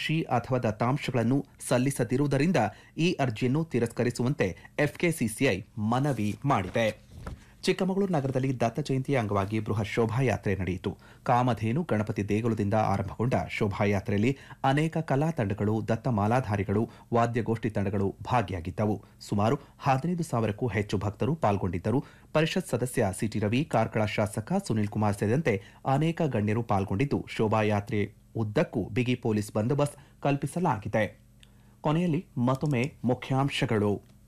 ಸಾಕ್ಷಿ ಅಥವಾ ದತ್ತಾಂಶಗಳನ್ನು ಸಲ್ಲಿಸದಿರುವುದರಿಂದ ಈ ಅರ್ಜಿಯನ್ನು ತಿರಸ್ಕರಿಸುವಂತೆ ಎಫ್ಕೆಸಿಸಿಐ ಮನವಿ ಮಾಡಿದೆ ಚಿಕ್ಕಮಗಳೂರು ನಗರದಲ್ಲಿ ದತ್ತ ಜಯಂತಿಯ ಅಂಗವಾಗಿ ಬೃಹತ್ ಶೋಭಾಯಾತ್ರೆ ನಡೆಯಿತು ಕಾಮಧೇನು ಗಣಪತಿ ದೇಗುಲದಿಂದ ಆರಂಭಗೊಂಡ ಶೋಭಾಯಾತ್ರೆಯಲ್ಲಿ ಅನೇಕ ಕಲಾ ತಂಡಗಳು ದತ್ತ ಮಾಲಾಧಾರಿಗಳು ವಾದ್ಯಗೋಷ್ಠಿ ತಂಡಗಳು ಭಾಗಿಯಾಗಿದ್ದವು ಸುಮಾರು ಹದಿನೈದು ಸಾವಿರಕ್ಕೂ ಹೆಚ್ಚು ಭಕ್ತರು ಪಾಲ್ಗೊಂಡಿದ್ದರು ಪರಿಷತ್ ಸದಸ್ಯ ಸಿಟಿ ರವಿ ಕಾರ್ಕಳ ಶಾಸಕ ಸುನಿಲ್ ಕುಮಾರ್ ಸೇರಿದಂತೆ ಅನೇಕ ಗಣ್ಯರು ಪಾಲ್ಗೊಂಡಿದ್ದು ಶೋಭಾಯಾತ್ರೆ ಉದ್ದಕ್ಕೂ ಬಿಗಿ ಪೊಲೀಸ್ ಬಂದೋಬಸ್ತ್ ಕಲ್ಪಿಸಲಾಗಿದೆ ಕೊನೆಯಲ್ಲಿ ಮತ್ತೊಮ್ಮೆ ಮುಖ್ಯಾಂಶಗಳು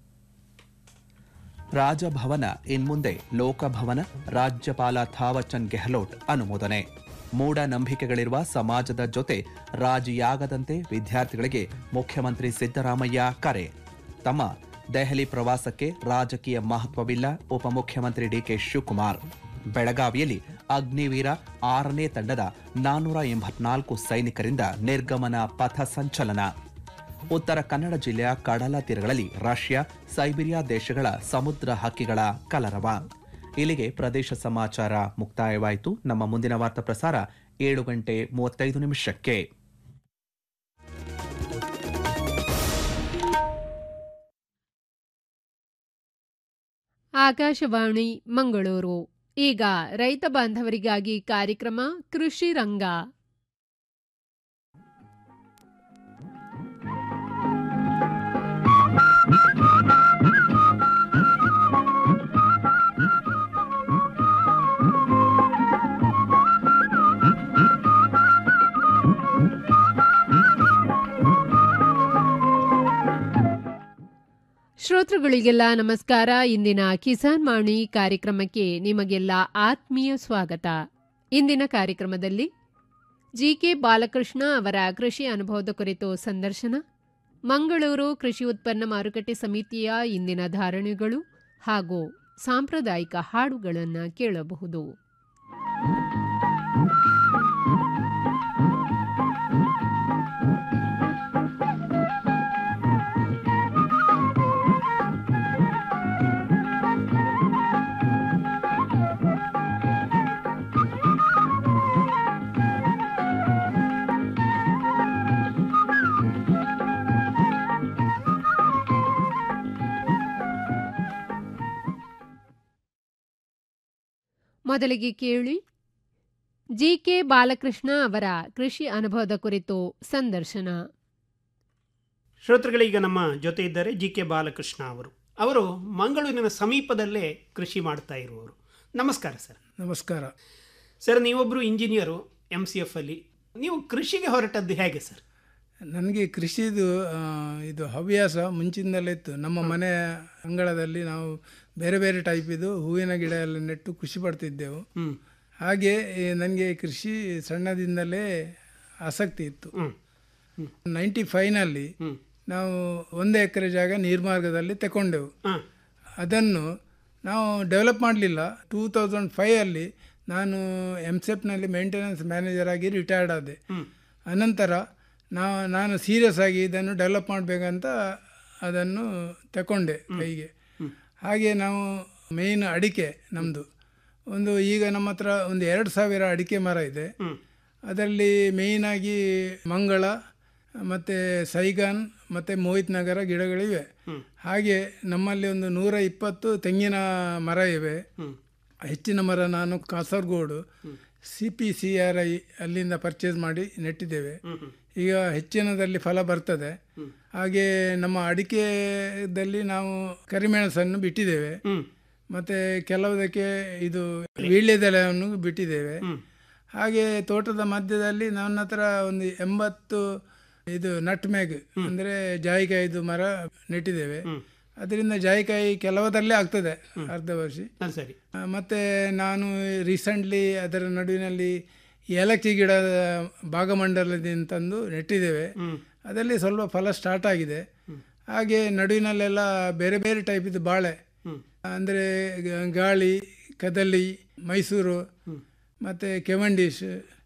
ರಾಜಭವನ ಇನ್ಮುಂದೆ ಲೋಕಭವನ ರಾಜ್ಯಪಾಲ ಥಾವರ್ಚಂದ್ ಗೆಹ್ಲೋಟ್ ಅನುಮೋದನೆ ಮೂಢನಂಬಿಕೆಗಳಿರುವ ಸಮಾಜದ ಜೊತೆ ರಾಜಿಯಾಗದಂತೆ ವಿದ್ಯಾರ್ಥಿಗಳಿಗೆ ಮುಖ್ಯಮಂತ್ರಿ ಸಿದ್ದರಾಮಯ್ಯ ಕರೆ ತಮ್ಮ ದೆಹಲಿ ಪ್ರವಾಸಕ್ಕೆ ರಾಜಕೀಯ ಮಹತ್ವವಿಲ್ಲ ಉಪಮುಖ್ಯಮಂತ್ರಿ ಡಿಕೆ ಶಿವಕುಮಾರ್ ಬೆಳಗಾವಿಯಲ್ಲಿ ಅಗ್ನಿವೀರ ಆರನೇ ತಂಡದ ನಾನ್ನೂರ ಎಂಬತ್ನಾಲ್ಕು ಸೈನಿಕರಿಂದ ನಿರ್ಗಮನ ಪಥ ಸಂಚಲನ ಉತ್ತರ ಕನ್ನಡ ಜಿಲ್ಲೆಯ ಕಡಲ ತೀರಗಳಲ್ಲಿ ರಷ್ಯಾ ಸೈಬೀರಿಯಾ ದೇಶಗಳ ಸಮುದ್ರ ಹಕ್ಕಿಗಳ ಕಲರವ ಇಲ್ಲಿಗೆ ಪ್ರದೇಶ ಸಮಾಚಾರ ಮುಕ್ತಾಯವಾಯಿತು ನಮ್ಮ ಮುಂದಿನ ವಾರ್ತಾ ಪ್ರಸಾರ ಏಳು ಗಂಟೆ ಮೂವತ್ತೈದು ನಿಮಿಷಕ್ಕೆ ಆಕಾಶವಾಣಿ ಮಂಗಳೂರು ಈಗ ರೈತ ಬಾಂಧವರಿಗಾಗಿ ಕಾರ್ಯಕ್ರಮ ಕೃಷಿ ರಂಗ ಶ್ರೋತೃಗಳಿಗೆಲ್ಲ ನಮಸ್ಕಾರ ಇಂದಿನ ಕಿಸಾನ್ ವಾಣಿ ಕಾರ್ಯಕ್ರಮಕ್ಕೆ ನಿಮಗೆಲ್ಲ ಆತ್ಮೀಯ ಸ್ವಾಗತ ಇಂದಿನ ಕಾರ್ಯಕ್ರಮದಲ್ಲಿ ಜಿಕೆ ಬಾಲಕೃಷ್ಣ ಅವರ ಕೃಷಿ ಅನುಭವದ ಕುರಿತು ಸಂದರ್ಶನ ಮಂಗಳೂರು ಕೃಷಿ ಉತ್ಪನ್ನ ಮಾರುಕಟ್ಟೆ ಸಮಿತಿಯ ಇಂದಿನ ಧಾರಣೆಗಳು ಹಾಗೂ ಸಾಂಪ್ರದಾಯಿಕ ಹಾಡುಗಳನ್ನು ಕೇಳಬಹುದು ಮೊದಲಿಗೆ ಕೇಳಿ ಜಿಕೆ ಬಾಲಕೃಷ್ಣ ಅವರ ಕೃಷಿ ಅನುಭವದ ಕುರಿತು ಸಂದರ್ಶನ ಶ್ರೋತೃಗಳೀಗ ನಮ್ಮ ಜೊತೆ ಇದ್ದಾರೆ ಜಿ ಕೆ ಬಾಲಕೃಷ್ಣ ಅವರು ಅವರು ಮಂಗಳೂರಿನ ಸಮೀಪದಲ್ಲೇ ಕೃಷಿ ಮಾಡ್ತಾ ಇರುವವರು ನಮಸ್ಕಾರ ಸರ್ ನಮಸ್ಕಾರ ಸರ್ ನೀವೊಬ್ಬರು ಇಂಜಿನಿಯರು ಎಮ್ ಸಿ ಎಫ್ ಅಲ್ಲಿ ನೀವು ಕೃಷಿಗೆ ಹೊರಟದ್ದು ಹೇಗೆ ಸರ್ ನನಗೆ ಕೃಷಿದು ಆ, ಇದು ಹವ್ಯಾಸ ಮುಂಚಿನಿಂದಲೇ ಇತ್ತು ನಮ್ಮ ಮನೆ ಅಂಗಳದಲ್ಲಿ ನಾವು ಬೇರೆ ಬೇರೆ ಟೈಪ್ ಇದು ಹೂವಿನ ಗಿಡ ಎಲ್ಲ ನೆಟ್ಟು ಖುಷಿ ಪಡ್ತಿದ್ದೆವು ಹ್ಮ್ ಹಾಗೆ ನನಗೆ ಕೃಷಿ ಸಣ್ಣದಿಂದಲೇ ಆಸಕ್ತಿ ಇತ್ತು ಹ್ಮ್ ನೈಂಟಿ ಫೈವ್ನಲ್ಲಿ ಹ್ಮ್ ನಾವು ಒಂದು ಎಕರೆ ಜಾಗ ನೀರ್ಮಾರ್ಗದಲ್ಲಿ ತಗೊಂಡೆವು ಹಾಂ ಅದನ್ನು ನಾವು ಡೆವಲಪ್ ಮಾಡಲಿಲ್ಲ ಟೂ ತೌಸಂಡ್ ಫೈವಲ್ಲಿ ನಾನು ಎಮ್ ಸೆಪ್ನಲ್ಲಿ ಮೇಂಟೆನೆನ್ಸ್ ಮ್ಯಾನೇಜರ್ ಆಗಿ ರಿಟೈರ್ಡ್ ಆದೆ ಹ್ಮ್ ಅನಂತರ ನಾ ನಾನು ಸೀರಿಯಸ್ ಆಗಿ ಇದನ್ನು ಡೆವಲಪ್ ಮಾಡಬೇಕಂತ ಅದನ್ನು ತಗೊಂಡೆ ಕೈಗೆ ಹಾಗೆ ನಾವು ಮೇಯ್ನ್ ಅಡಿಕೆ ನಮ್ಮದು ಒಂದು ಈಗ ನಮ್ಮ ಹತ್ರ ಒಂದು ಎರಡು ಸಾವಿರ ಅಡಿಕೆ ಮರ ಇದೆ ಹ್ಮ್ ಅದರಲ್ಲಿ ಮೇಯ್ನಾಗಿ ಮಂಗಳ ಮತ್ತು ಸೈಗಾನ್ ಮತ್ತು ಮೋಹಿತ್ ನಗರ ಗಿಡಗಳಿವೆ ಹಾಗೆ ನಮ್ಮಲ್ಲಿ ಒಂದು ನೂರ ಇಪ್ಪತ್ತು ತೆಂಗಿನ ಮರ ಇವೆ ಹ್ಮ್ ಹೆಚ್ಚಿನ ಮರ ನಾನು Kasaragod C P C R I ಅಲ್ಲಿಂದ ಪರ್ಚೇಸ್ ಮಾಡಿ ನೆಟ್ಟಿದ್ದೇವೆ ಹ್ಮ್ ಹ್ಮ್ ಈಗ ಹೆಚ್ಚಿನದಲ್ಲಿ ಫಲ ಬರ್ತದೆ ಹಾಗೆ ನಮ್ಮ ಅಡಿಕೆದಲ್ಲಿ ನಾವು ಕರಿಮೆಣಸನ್ನು ಬಿಟ್ಟಿದ್ದೇವೆ ಹ್ಮ್ ಮತ್ತು ಕೆಲವುದಕ್ಕೆ ಇದು ವೀಳ್ಯದೆಲೆಯನ್ನು ಬಿಟ್ಟಿದ್ದೇವೆ ಹ್ಮ್ ಹಾಗೆ ತೋಟದ ಮಧ್ಯದಲ್ಲಿ ನನ್ನ ಹತ್ರ ಒಂದು ಎಂಬತ್ತು ಇದು ನಟ್ ಮ್ಯಾಗ್ ಅಂದರೆ ಜಾಯಿಕಾಯಿದು ಮರ ನೆಟ್ಟಿದ್ದೇವೆ ಅದರಿಂದ ಜಾಯಿಕಾಯಿ ಕೆಲವದಲ್ಲೇ ಆಗ್ತದೆ ಅರ್ಧ ವರ್ಷ ಅದು ಸರಿ ಆ, ಮತ್ತೆ ನಾನು ರೀಸೆಂಟ್ಲಿ ಅದರ ನಡುವಿನಲ್ಲಿ ಏಲಕ್ಕಿ ಗಿಡದ ಭಾಗಮಂಡಲದಿಂದ ತಂದು ನೆಟ್ಟಿದ್ದೇವೆ ಅದರಲ್ಲಿ ಸ್ವಲ್ಪ ಫಲ ಸ್ಟಾರ್ಟ್ ಆಗಿದೆ ಹಾಗೆ ನಡುವಿನಲ್ಲೆಲ್ಲ ಬೇರೆ ಬೇರೆ ಟೈಪಿದ್ದು ಬಾಳೆ ಅಂದರೆ ಗ- ಗಾಳಿ ಕದಲಿ ಮೈಸೂರು ಮತ್ತು ಕೆವಂಡಿಶ್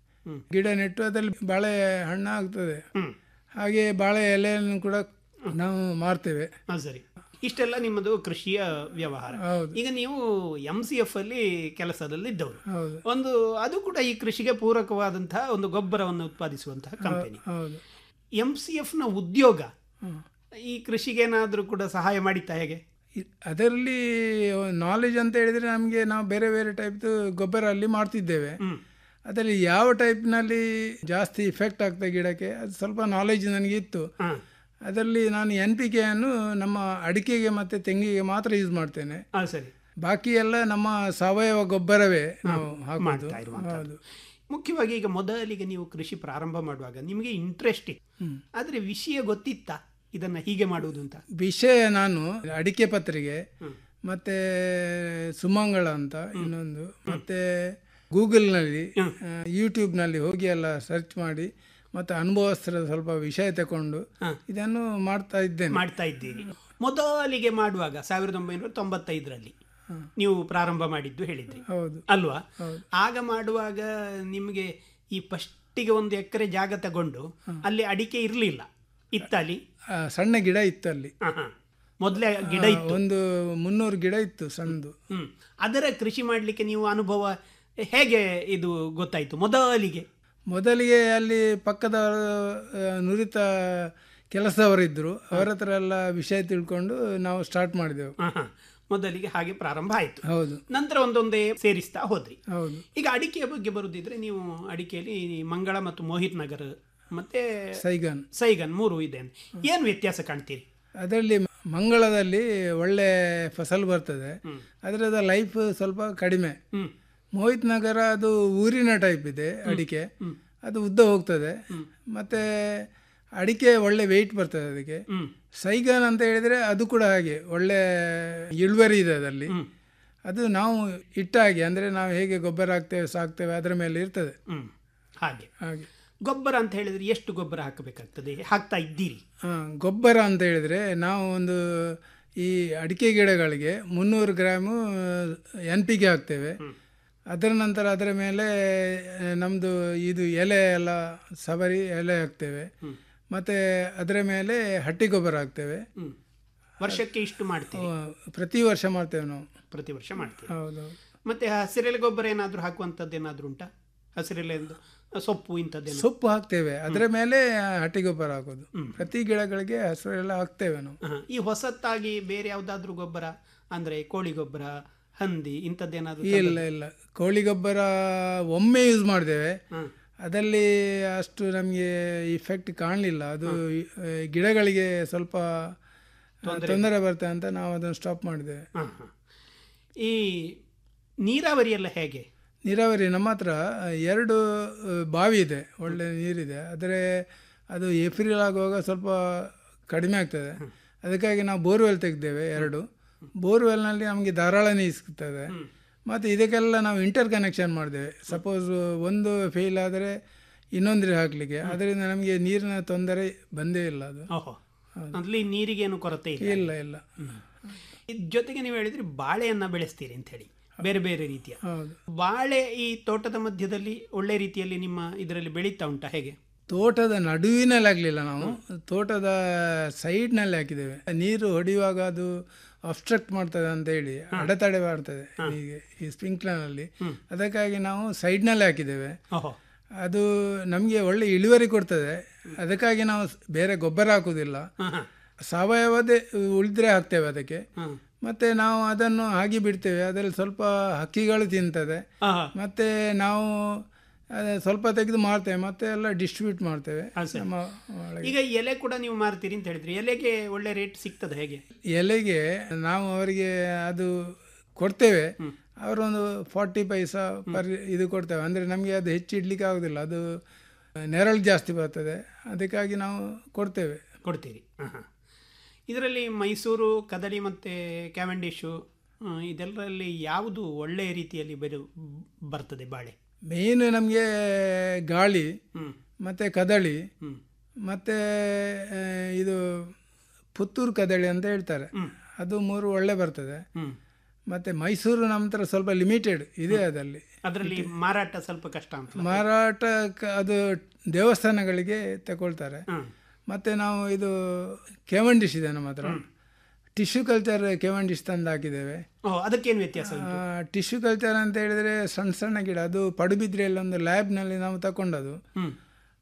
ಗಿಡ ನೆಟ್ಟು ಅದರಲ್ಲಿ ಬಾಳೆ ಹಣ್ಣು ಆಗ್ತದೆ ಹ್ಮ್ ಹಾಗೆ ಬಾಳೆ ಎಲೆಯನ್ನು ಕೂಡ ನಾವು ಮಾರ್ತೇವೆ ಅದು ಸರಿ ಇಷ್ಟೆಲ್ಲ ನಿಮ್ಮದು ಕೃಷಿಯ ವ್ಯವಹಾರ ಹೌದು. ಈಗ ನೀವು ಎಂ ಸಿ ಎಫ್ ಅಲ್ಲಿ ಕೆಲಸದಲ್ಲಿ ಇದ್ದವರು ಹೌದು ಒಂದು ಅದು ಕೂಡ ಈ ಕೃಷಿಗೆ ಪೂರಕವಾದಂತಹ ಒಂದು ಗೊಬ್ಬರವನ್ನು ಉತ್ಪಾದಿಸುವಂತಹ ಕಂಪನಿ ಹೌದು ಎಂ ಸಿ ಎಫ್ನ ಉದ್ಯೋಗ ಈ ಕೃಷಿಗೇನಾದರೂ ಕೂಡ ಸಹಾಯ ಮಾಡಿತ್ತಾ ಹೇಗೆ ಇ- ಅದರಲ್ಲಿ ನಾಲೆಜ್ ಅಂತ ಹೇಳಿದರೆ ನಮಗೆ ನಾವು ಬೇರೆ ಬೇರೆ ಟೈಪ್ದು ಗೊಬ್ಬರ ಅಲ್ಲಿ ಮಾಡ್ತಿದ್ದೇವೆ ಹ್ಮ್. ಅದರಲ್ಲಿ ಯಾವ ಟೈಪ್ನಲ್ಲಿ ಜಾಸ್ತಿ ಇಫೆಕ್ಟ್ ಆಗ್ತದೆ ಗಿಡಕ್ಕೆ ಅದು ಸ್ವಲ್ಪ ನಾಲೆಜ್ ನನಗೆ ಇತ್ತು ಹಾಂ ಅದರಲ್ಲಿ ನಾನು ಎನ್ ಪಿ ಕೆಯನ್ನು ನಮ್ಮ ಅಡಿಕೆಗೆ ಮತ್ತು ತೆಂಗಿಗೆ ಮಾತ್ರ ಯೂಸ್ ಮಾಡ್ತೇನೆ ಹಾಂ ಸರಿ ಬಾಕಿ ಎಲ್ಲ ನಮ್ಮ ಸಾವಯವ ಗೊಬ್ಬರವೇ ನಾವು ಹಾಕೋದು ಮಾಡ್ತಾ ಇರುವಂಥದ್ದು. ಹೌದು ಮುಖ್ಯವಾಗಿ ಈಗ ಮೊದಲಿಗೆ ನೀವು ಕೃಷಿ ಪ್ರಾರಂಭ ಮಾಡುವಾಗ ನಿಮಗೆ ಇಂಟ್ರೆಸ್ಟ್ ಇತ್ತು ಆದರೆ ವಿಷಯ ಗೊತ್ತಿತ್ತಾ ಇದನ್ನ ಹೀಗೆ ಮಾಡುವುದು ಅಂತ ವಿಷಯ ನಾನು ಅಡಿಕೆ ಪತ್ರಿಕೆ ಮತ್ತೆ ಸುಮಂಗಳ ಅಂತ ಇನ್ನೊಂದು ಮತ್ತೆ ಗೂಗಲ್ನಲ್ಲಿ ಯೂಟ್ಯೂಬ್ನಲ್ಲಿ ಹೋಗಿ ಎಲ್ಲ ಸರ್ಚ್ ಮಾಡಿ ಮತ್ತು ಅನುಭವಸ್ಥರ ಸ್ವಲ್ಪ ವಿಷಯ ತಗೊಂಡು ಇದನ್ನು ಮಾಡ್ತಾ ಇದ್ದೇನೆ ಮಾಡ್ತಾ ಇದ್ದೀರಿ ಮೊದಲಿಗೆ ಮಾಡುವಾಗ ಸಾವಿರದ ಒಂಬೈನೂರ ತೊಂಬತ್ತೈದರಲ್ಲಿ ನೀವು ಪ್ರಾರಂಭ ಮಾಡಿದ್ದು ಹೇಳಿದ್ರಿ ಹೌದು ಅಲ್ವಾ ಆಗ ಮಾಡುವಾಗ ನಿಮಗೆ ಈ ಫಸ್ಟಿಗೆ ಒಂದು ಎಕರೆ ಜಾಗ ತಗೊಂಡು ಅಲ್ಲಿ ಅಡಿಕೆ ಇರಲಿಲ್ಲ ಇತ್ತಲ್ಲಿ ಆ, ಸಣ್ಣ ಗಿಡ ಇತ್ತು ಅಲ್ಲಿ ಮೊದಲೇ ಗಿಡ ಆ, ಇತ್ತು ಒಂದು ಮುನ್ನೂರು ಗಿಡ ಇತ್ತು ಸಣ್ಣದು ಹ್ಮ್ ಅದರ ಕೃಷಿ ಮಾಡಲಿಕ್ಕೆ ನೀವು ಅನುಭವ ಹೇಗೆ ಇದು ಗೊತ್ತಾಯ್ತು ಮೊದಲಿಗೆ ಮೊದಲಿಗೆ ಅಲ್ಲಿ ಪಕ್ಕದ ಆ, ನುರಿತ ಕೆಲಸದವರಿದ್ದರು ಅವರ ಹತ್ರ ಎಲ್ಲ ವಿಷಯ ತಿಳ್ಕೊಂಡು ನಾವು ಸ್ಟಾರ್ಟ್ ಮಾಡಿದೆವು ಹ, ಹ. ಮೊದಲಿಗೆ ಹಾಗೆ ಪ್ರಾರಂಭ ಆಯಿತು ಹೌದು ನಂತರ ಒಂದೊಂದೇ ಸೇರಿಸ್ತಾ ಹೋದ್ರಿ ಹೌದು ಈಗ ಅಡಿಕೆಯ ಬಗ್ಗೆ ಬರುದಿದ್ರೆ ನೀವು ಅಡಿಕೆಯಲ್ಲಿ ಮಂಗಳ ಮತ್ತು ಮೋಹಿತ್ ನಗರ್ ಮತ್ತೆ ಸೈಗಾನ್ ಸೈಗನ್ ಮೂರು ಇದೆ ಏನು ವ್ಯತ್ಯಾಸ ಕಾಣ್ತೀರಿ ಅದರಲ್ಲಿ ಮಂಗಳದಲ್ಲಿ ಒಳ್ಳೆ ಫಸಲು ಬರ್ತದೆ ಅದರದ ಲೈಫ್ ಸ್ವಲ್ಪ ಕಡಿಮೆ ಹ್ಮ್ ಮೋಹಿತ್ ನಗರ ಅದು ಊರಿನ ಟೈಪ್ ಇದೆ ಅಡಿಕೆ ಅದು ಉದ್ದ ಹೋಗ್ತದೆ ಮತ್ತೆ ಅಡಿಕೆ ಒಳ್ಳೆ ವೆಯ್ಟ್ ಬರ್ತದೆ ಅದಕ್ಕೆ ಹ್ಮ್ ಸೈಗಾನ್ ಅಂತ ಹೇಳಿದರೆ ಅದು ಕೂಡ ಹಾಗೆ ಒಳ್ಳೆ ಇಳುವರಿ ಇದೆ ಅದರಲ್ಲಿ ಅದು ನಾವು ಇಟ್ಟ ಹಾಗೆ ಅಂದರೆ ನಾವು ಹೇಗೆ ಗೊಬ್ಬರ ಹಾಕ್ತೇವೆ ಸಾಕ್ತೇವೆ ಅದರ ಮೇಲೆ ಇರ್ತದೆ ಹ್ಮ್ ಹಾಗೆ ಹಾಗೆ ಗೊಬ್ಬರ ಅಂತ ಹೇಳಿದ್ರೆ ಎಷ್ಟು ಗೊಬ್ಬರ ಹಾಕಬೇಕಾಗ್ತದೆ ಹಾಕ್ತಾ ಇದ್ದೀರಿ ಆ, ಗೊಬ್ಬರ ಅಂತ ಹೇಳಿದರೆ ನಾವು ಒಂದು ಈ ಅಡಿಕೆ ಗಿಡಗಳಿಗೆ ಮುನ್ನೂರು ಗ್ರಾಮು ಎನ್ ಪಿ ಗೆ ಹಾಕ್ತೇವೆ ಅದರ ನಂತರ ಅದರ ಮೇಲೆ ನಮ್ಮದು ಇದು ಎಲೆ ಎಲ್ಲ ಸವರಿ ಎಲೆ ಹಾಕ್ತೇವೆ ಮತ್ತು ಅದರ ಮೇಲೆ ಹಟ್ಟಿ ಗೊಬ್ಬರ ಹಾಕ್ತೇವೆ ಹ್ಮ್ ವರ್ಷಕ್ಕೆ ಇಷ್ಟು ಮಾಡ್ತೀವಿ ಆ, ಪ್ರತಿ ವರ್ಷ ಮಾಡ್ತೇವೆ ನಾವು ಪ್ರತಿ ವರ್ಷ ಮಾಡ್ತೀವಿ ಹೌದು ಮತ್ತೆ ಹಸಿರೆಲೆ ಗೊಬ್ಬರ ಏನಾದರೂ ಹಾಕುವಂಥದ್ದು ಏನಾದರೂ ಉಂಟಾ ಹಸಿರೆಲೆ ಒಂದು ಸೊಪ್ಪು ಇಂಥದ್ದೇನು ಸೊಪ್ಪು ಹಾಕ್ತೇವೆ ಅದರ ಮೇಲೆ ಹಟ್ಟಿ ಗೊಬ್ಬರ ಹಾಕೋದು ಪ್ರತಿ ಗಿಡಗಳಿಗೆ ಹಸಿರು ಎಲ್ಲ ಹಾಕ್ತೇವೆ ನಾವು ಹ, ಈ ಹೊಸತ್ತಾಗಿ ಬೇರೆ ಯಾವುದಾದ್ರೂ ಗೊಬ್ಬರ ಅಂದ್ರೆ ಕೋಳಿ ಗೊಬ್ಬರ ಹಂದಿ ಇಂಥದ್ದೇನಾದ್ರೂ ಇಲ್ಲ ಇಲ್ಲ ಕೋಳಿ ಗೊಬ್ಬರ ಒಮ್ಮೆ ಯೂಸ್ ಮಾಡಿದ್ದೇವೆ ಹ್ಮ್. ಅದಲ್ಲಿ ಅಷ್ಟು ನಮಗೆ ಇಫೆಕ್ಟ್ ಕಾಣಲಿಲ್ಲ ಅದು ಆ, ಗಿಡಗಳಿಗೆ ಸ್ವಲ್ಪ ತೊಂದರೆ ಬರ್ತದೆ ಅಂತ ನಾವು ಅದನ್ನು ಸ್ಟಾಪ್ ಮಾಡಿದ್ದೇವೆ ಹ, ಹ. ಈ ನೀರಾವರಿ ಎಲ್ಲ ಹೇಗೆ ನೀರಾವರಿ ನಮ್ಮ ಹತ್ರ ಎರಡು ಆ, ಬಾವಿ ಇದೆ ಒಳ್ಳೆ ನೀರಿದೆ ಆದರೆ ಅದು ಏಪ್ರಿಲ್ ಆಗುವಾಗ ಸ್ವಲ್ಪ ಕಡಿಮೆ ಆಗ್ತದೆ ಅದಕ್ಕಾಗಿ ನಾವು ಬೋರ್ವೆಲ್ ತೆಗೆದೇವೆ ಎರಡು ಬೋರ್ವೆಲ್ನಲ್ಲಿ ನಮಗೆ ಧಾರಾಳ ನೀರು ಸಿಗ್ತದೆ ಮತ್ತು ಇದಕ್ಕೆಲ್ಲ ನಾವು ಇಂಟರ್ ಕನೆಕ್ಷನ್ ಮಾಡಿದ್ದೇವೆ ಸಪೋಸ್ ಒಂದು ಫೇಲ್ ಆದರೆ ಇನ್ನೊಂದ್ರೆ ಹಾಕಲಿಕ್ಕೆ ಅದರಿಂದ ನಮಗೆ ನೀರಿನ ತೊಂದರೆ ಬಂದೇ ಇಲ್ಲ ಅದು ಓಹೋ ಅಲ್ಲಿ ನೀರಿಗೇನು ಕೊರತೆ ಇಲ್ಲ ಇಲ್ಲ ಇಲ್ಲ ಇದ್ ಜೊತೆಗೆ ನೀವು ಹೇಳಿದ್ರಿ ಬಾಳೆಯನ್ನ ಬೆಳೆಸ್ತೀರಿ ಅಂತ ಹೇಳಿ ಬೇರೆ ಬೇರೆ ರೀತಿಯ ಹೌದು ಬಾಳೆ ಈ ತೋಟದ ಮಧ್ಯದಲ್ಲಿ ಒಳ್ಳೆ ರೀತಿಯಲ್ಲಿ ನಿಮ್ಮ ಇದರಲ್ಲಿ ಬೆಳೀತಾ ಉಂಟಾ ಹೇಗೆ ತೋಟದ ನಡುವಿನಲ್ಲಿ ಆಗಲಿಲ್ಲ ನಾವು ತೋಟದ ಸೈಡ್ನಲ್ಲಿ ಹಾಕಿದ್ದೇವೆ ನೀರು ಹೊಡೆಯುವಾಗ ಅದು ಅಬ್ಸ್ಟ್ರಕ್ಟ್ ಮಾಡ್ತದೆ ಅಂತ ಹೇಳಿ ಅಡೆತಡೆ ಮಾಡ್ತದೆ ಹೀಗೆ ಈ ಸ್ಪ್ರಿಂಕ್ಲರ್ನಲ್ಲಿ ಅದಕ್ಕಾಗಿ ನಾವು ಸೈಡ್ನಲ್ಲಿ ಹಾಕಿದ್ದೇವೆ ಓಹೋ ಅದು ನಮಗೆ ಒಳ್ಳೆ ಇಳುವರಿ ಕೊಡ್ತದೆ ಅದಕ್ಕಾಗಿ ನಾವು ಸ್- ಬೇರೆ ಗೊಬ್ಬರ ಹಾಕುವುದಿಲ್ಲ ಹ, ಹ. ಸಾವಯವದೇ ಉಳಿದ್ರೆ ಹಾಕ್ತೇವೆ ಅದಕ್ಕೆ ಹ್ಮ್. ಮತ್ತೆ ನಾವು ಅದನ್ನು ಹಾಗೆ ಬಿಡ್ತೇವೆ ಅದರಲ್ಲಿ ಸ್ವಲ್ಪ ಹಕ್ಕಿಗಳು ತಿಂತದೆ ಹ, ಹ. ಮತ್ತೆ ನಾವು ಅದೇ ಸ್ವಲ್ಪ ತೆಗೆದು ಮಾರ್ತೇವೆ ಮತ್ತೆ ಎಲ್ಲ ಡಿಸ್ಟ್ರಿಬ್ಯೂಟ್ ಮಾಡ್ತೇವೆ ಹಾ, ಸರಿ. ನಮ್ಮ ಒಳಗೆ ಈಗ ಎಲೆ ಕೂಡ ನೀವು ಮಾರ್ತೀರಿ ಅಂತ ಹೇಳಿದ್ರಿ ಎಲೆಗೆ ಒಳ್ಳೆ ರೇಟ್ ಸಿಗ್ತದೆ ಹೇಗೆ ಎಲೆಗೆ ನಾವು ಅವರಿಗೆ ಅದು ಕೊಡ್ತೇವೆ ಅವರೊಂದು ಫಾರ್ಟಿ ಪೈಸಾ ಪರ್ ಇದು ಕೊಡ್ತೇವೆ ಅಂದರೆ ನಮಗೆ ಅದು ಹೆಚ್ಚು ಇಡ್ಲಿಕ್ಕೆ ಆಗೋದಿಲ್ಲ ಅದು ನೆರಳು ಜಾಸ್ತಿ ಬರ್ತದೆ ಅದಕ್ಕಾಗಿ ನಾವು ಕೊಡ್ತೇವೆ ಕೊಡ್ತೀರಿ ಹ, ಹ. ಇದರಲ್ಲಿ ಮೈಸೂರು ಕದಳಿ ಮತ್ತು ಕ್ಯಾವೆಂಡಿಶು ಆ, ಇದೆಲ್ಲರಲ್ಲಿ ಯಾವುದು ಒಳ್ಳೆಯ ರೀತಿಯಲ್ಲಿ ಬರು ಬರ್ತದೆ ಬಾಳೆ ಮೇಯ್ನ್ ನಮಗೆ ಗಾಳಿ ಹ್ಮ್ ಮತ್ತು ಕದಳಿ ಹ್ಮ್ ಮತ್ತು ಇದು ಪುತ್ತೂರು ಕದಳಿ ಅಂತ ಹೇಳ್ತಾರೆ ಅದು ಮೂರು ಒಳ್ಳೆ ಬರ್ತದೆ ಹ್ಮ್ ಮತ್ತು ಮೈಸೂರು ನಮ್ಮ ಹತ್ರ ಸ್ವಲ್ಪ ಲಿಮಿಟೆಡ್ ಇದೆ ಅದಲ್ಲಿ ಅದರಲ್ಲಿ ಮಾರಾಟ ಸ್ವಲ್ಪ ಕಷ್ಟ ಅಂತ ಮಾರಾಟ ಕ- ಅದು ದೇವಸ್ಥಾನಗಳಿಗೆ ತಗೊಳ್ತಾರೆ ಹ್ಮ್ ಮತ್ತು ನಾವು ಇದು ಕೆವಂಡಿಶ್ ಇದೆ ನಮ್ಮ ಹತ್ರ ಟಿಶ್ಯೂ ಕಲ್ಚರ್ ಕೆವಂಡಿಶ್ ತಂದು ಹಾಕಿದ್ದೇವೆ ಓ ಅದಕ್ಕೇನು ವ್ಯತ್ಯಾಸ ಉಂಟು? ಟಿಶ್ಯೂ ಕಲ್ಚರ್ ಅಂತ ಹೇಳಿದರೆ ಸಣ್ಣ ಸಣ್ಣ ಗಿಡ ಅದು ಪಡುಬಿದ್ರೆಯಲ್ಲಿ ಒಂದು ಲ್ಯಾಬ್ನಲ್ಲಿ ನಾವು ತಗೊಂಡದು ಹ್ಮ್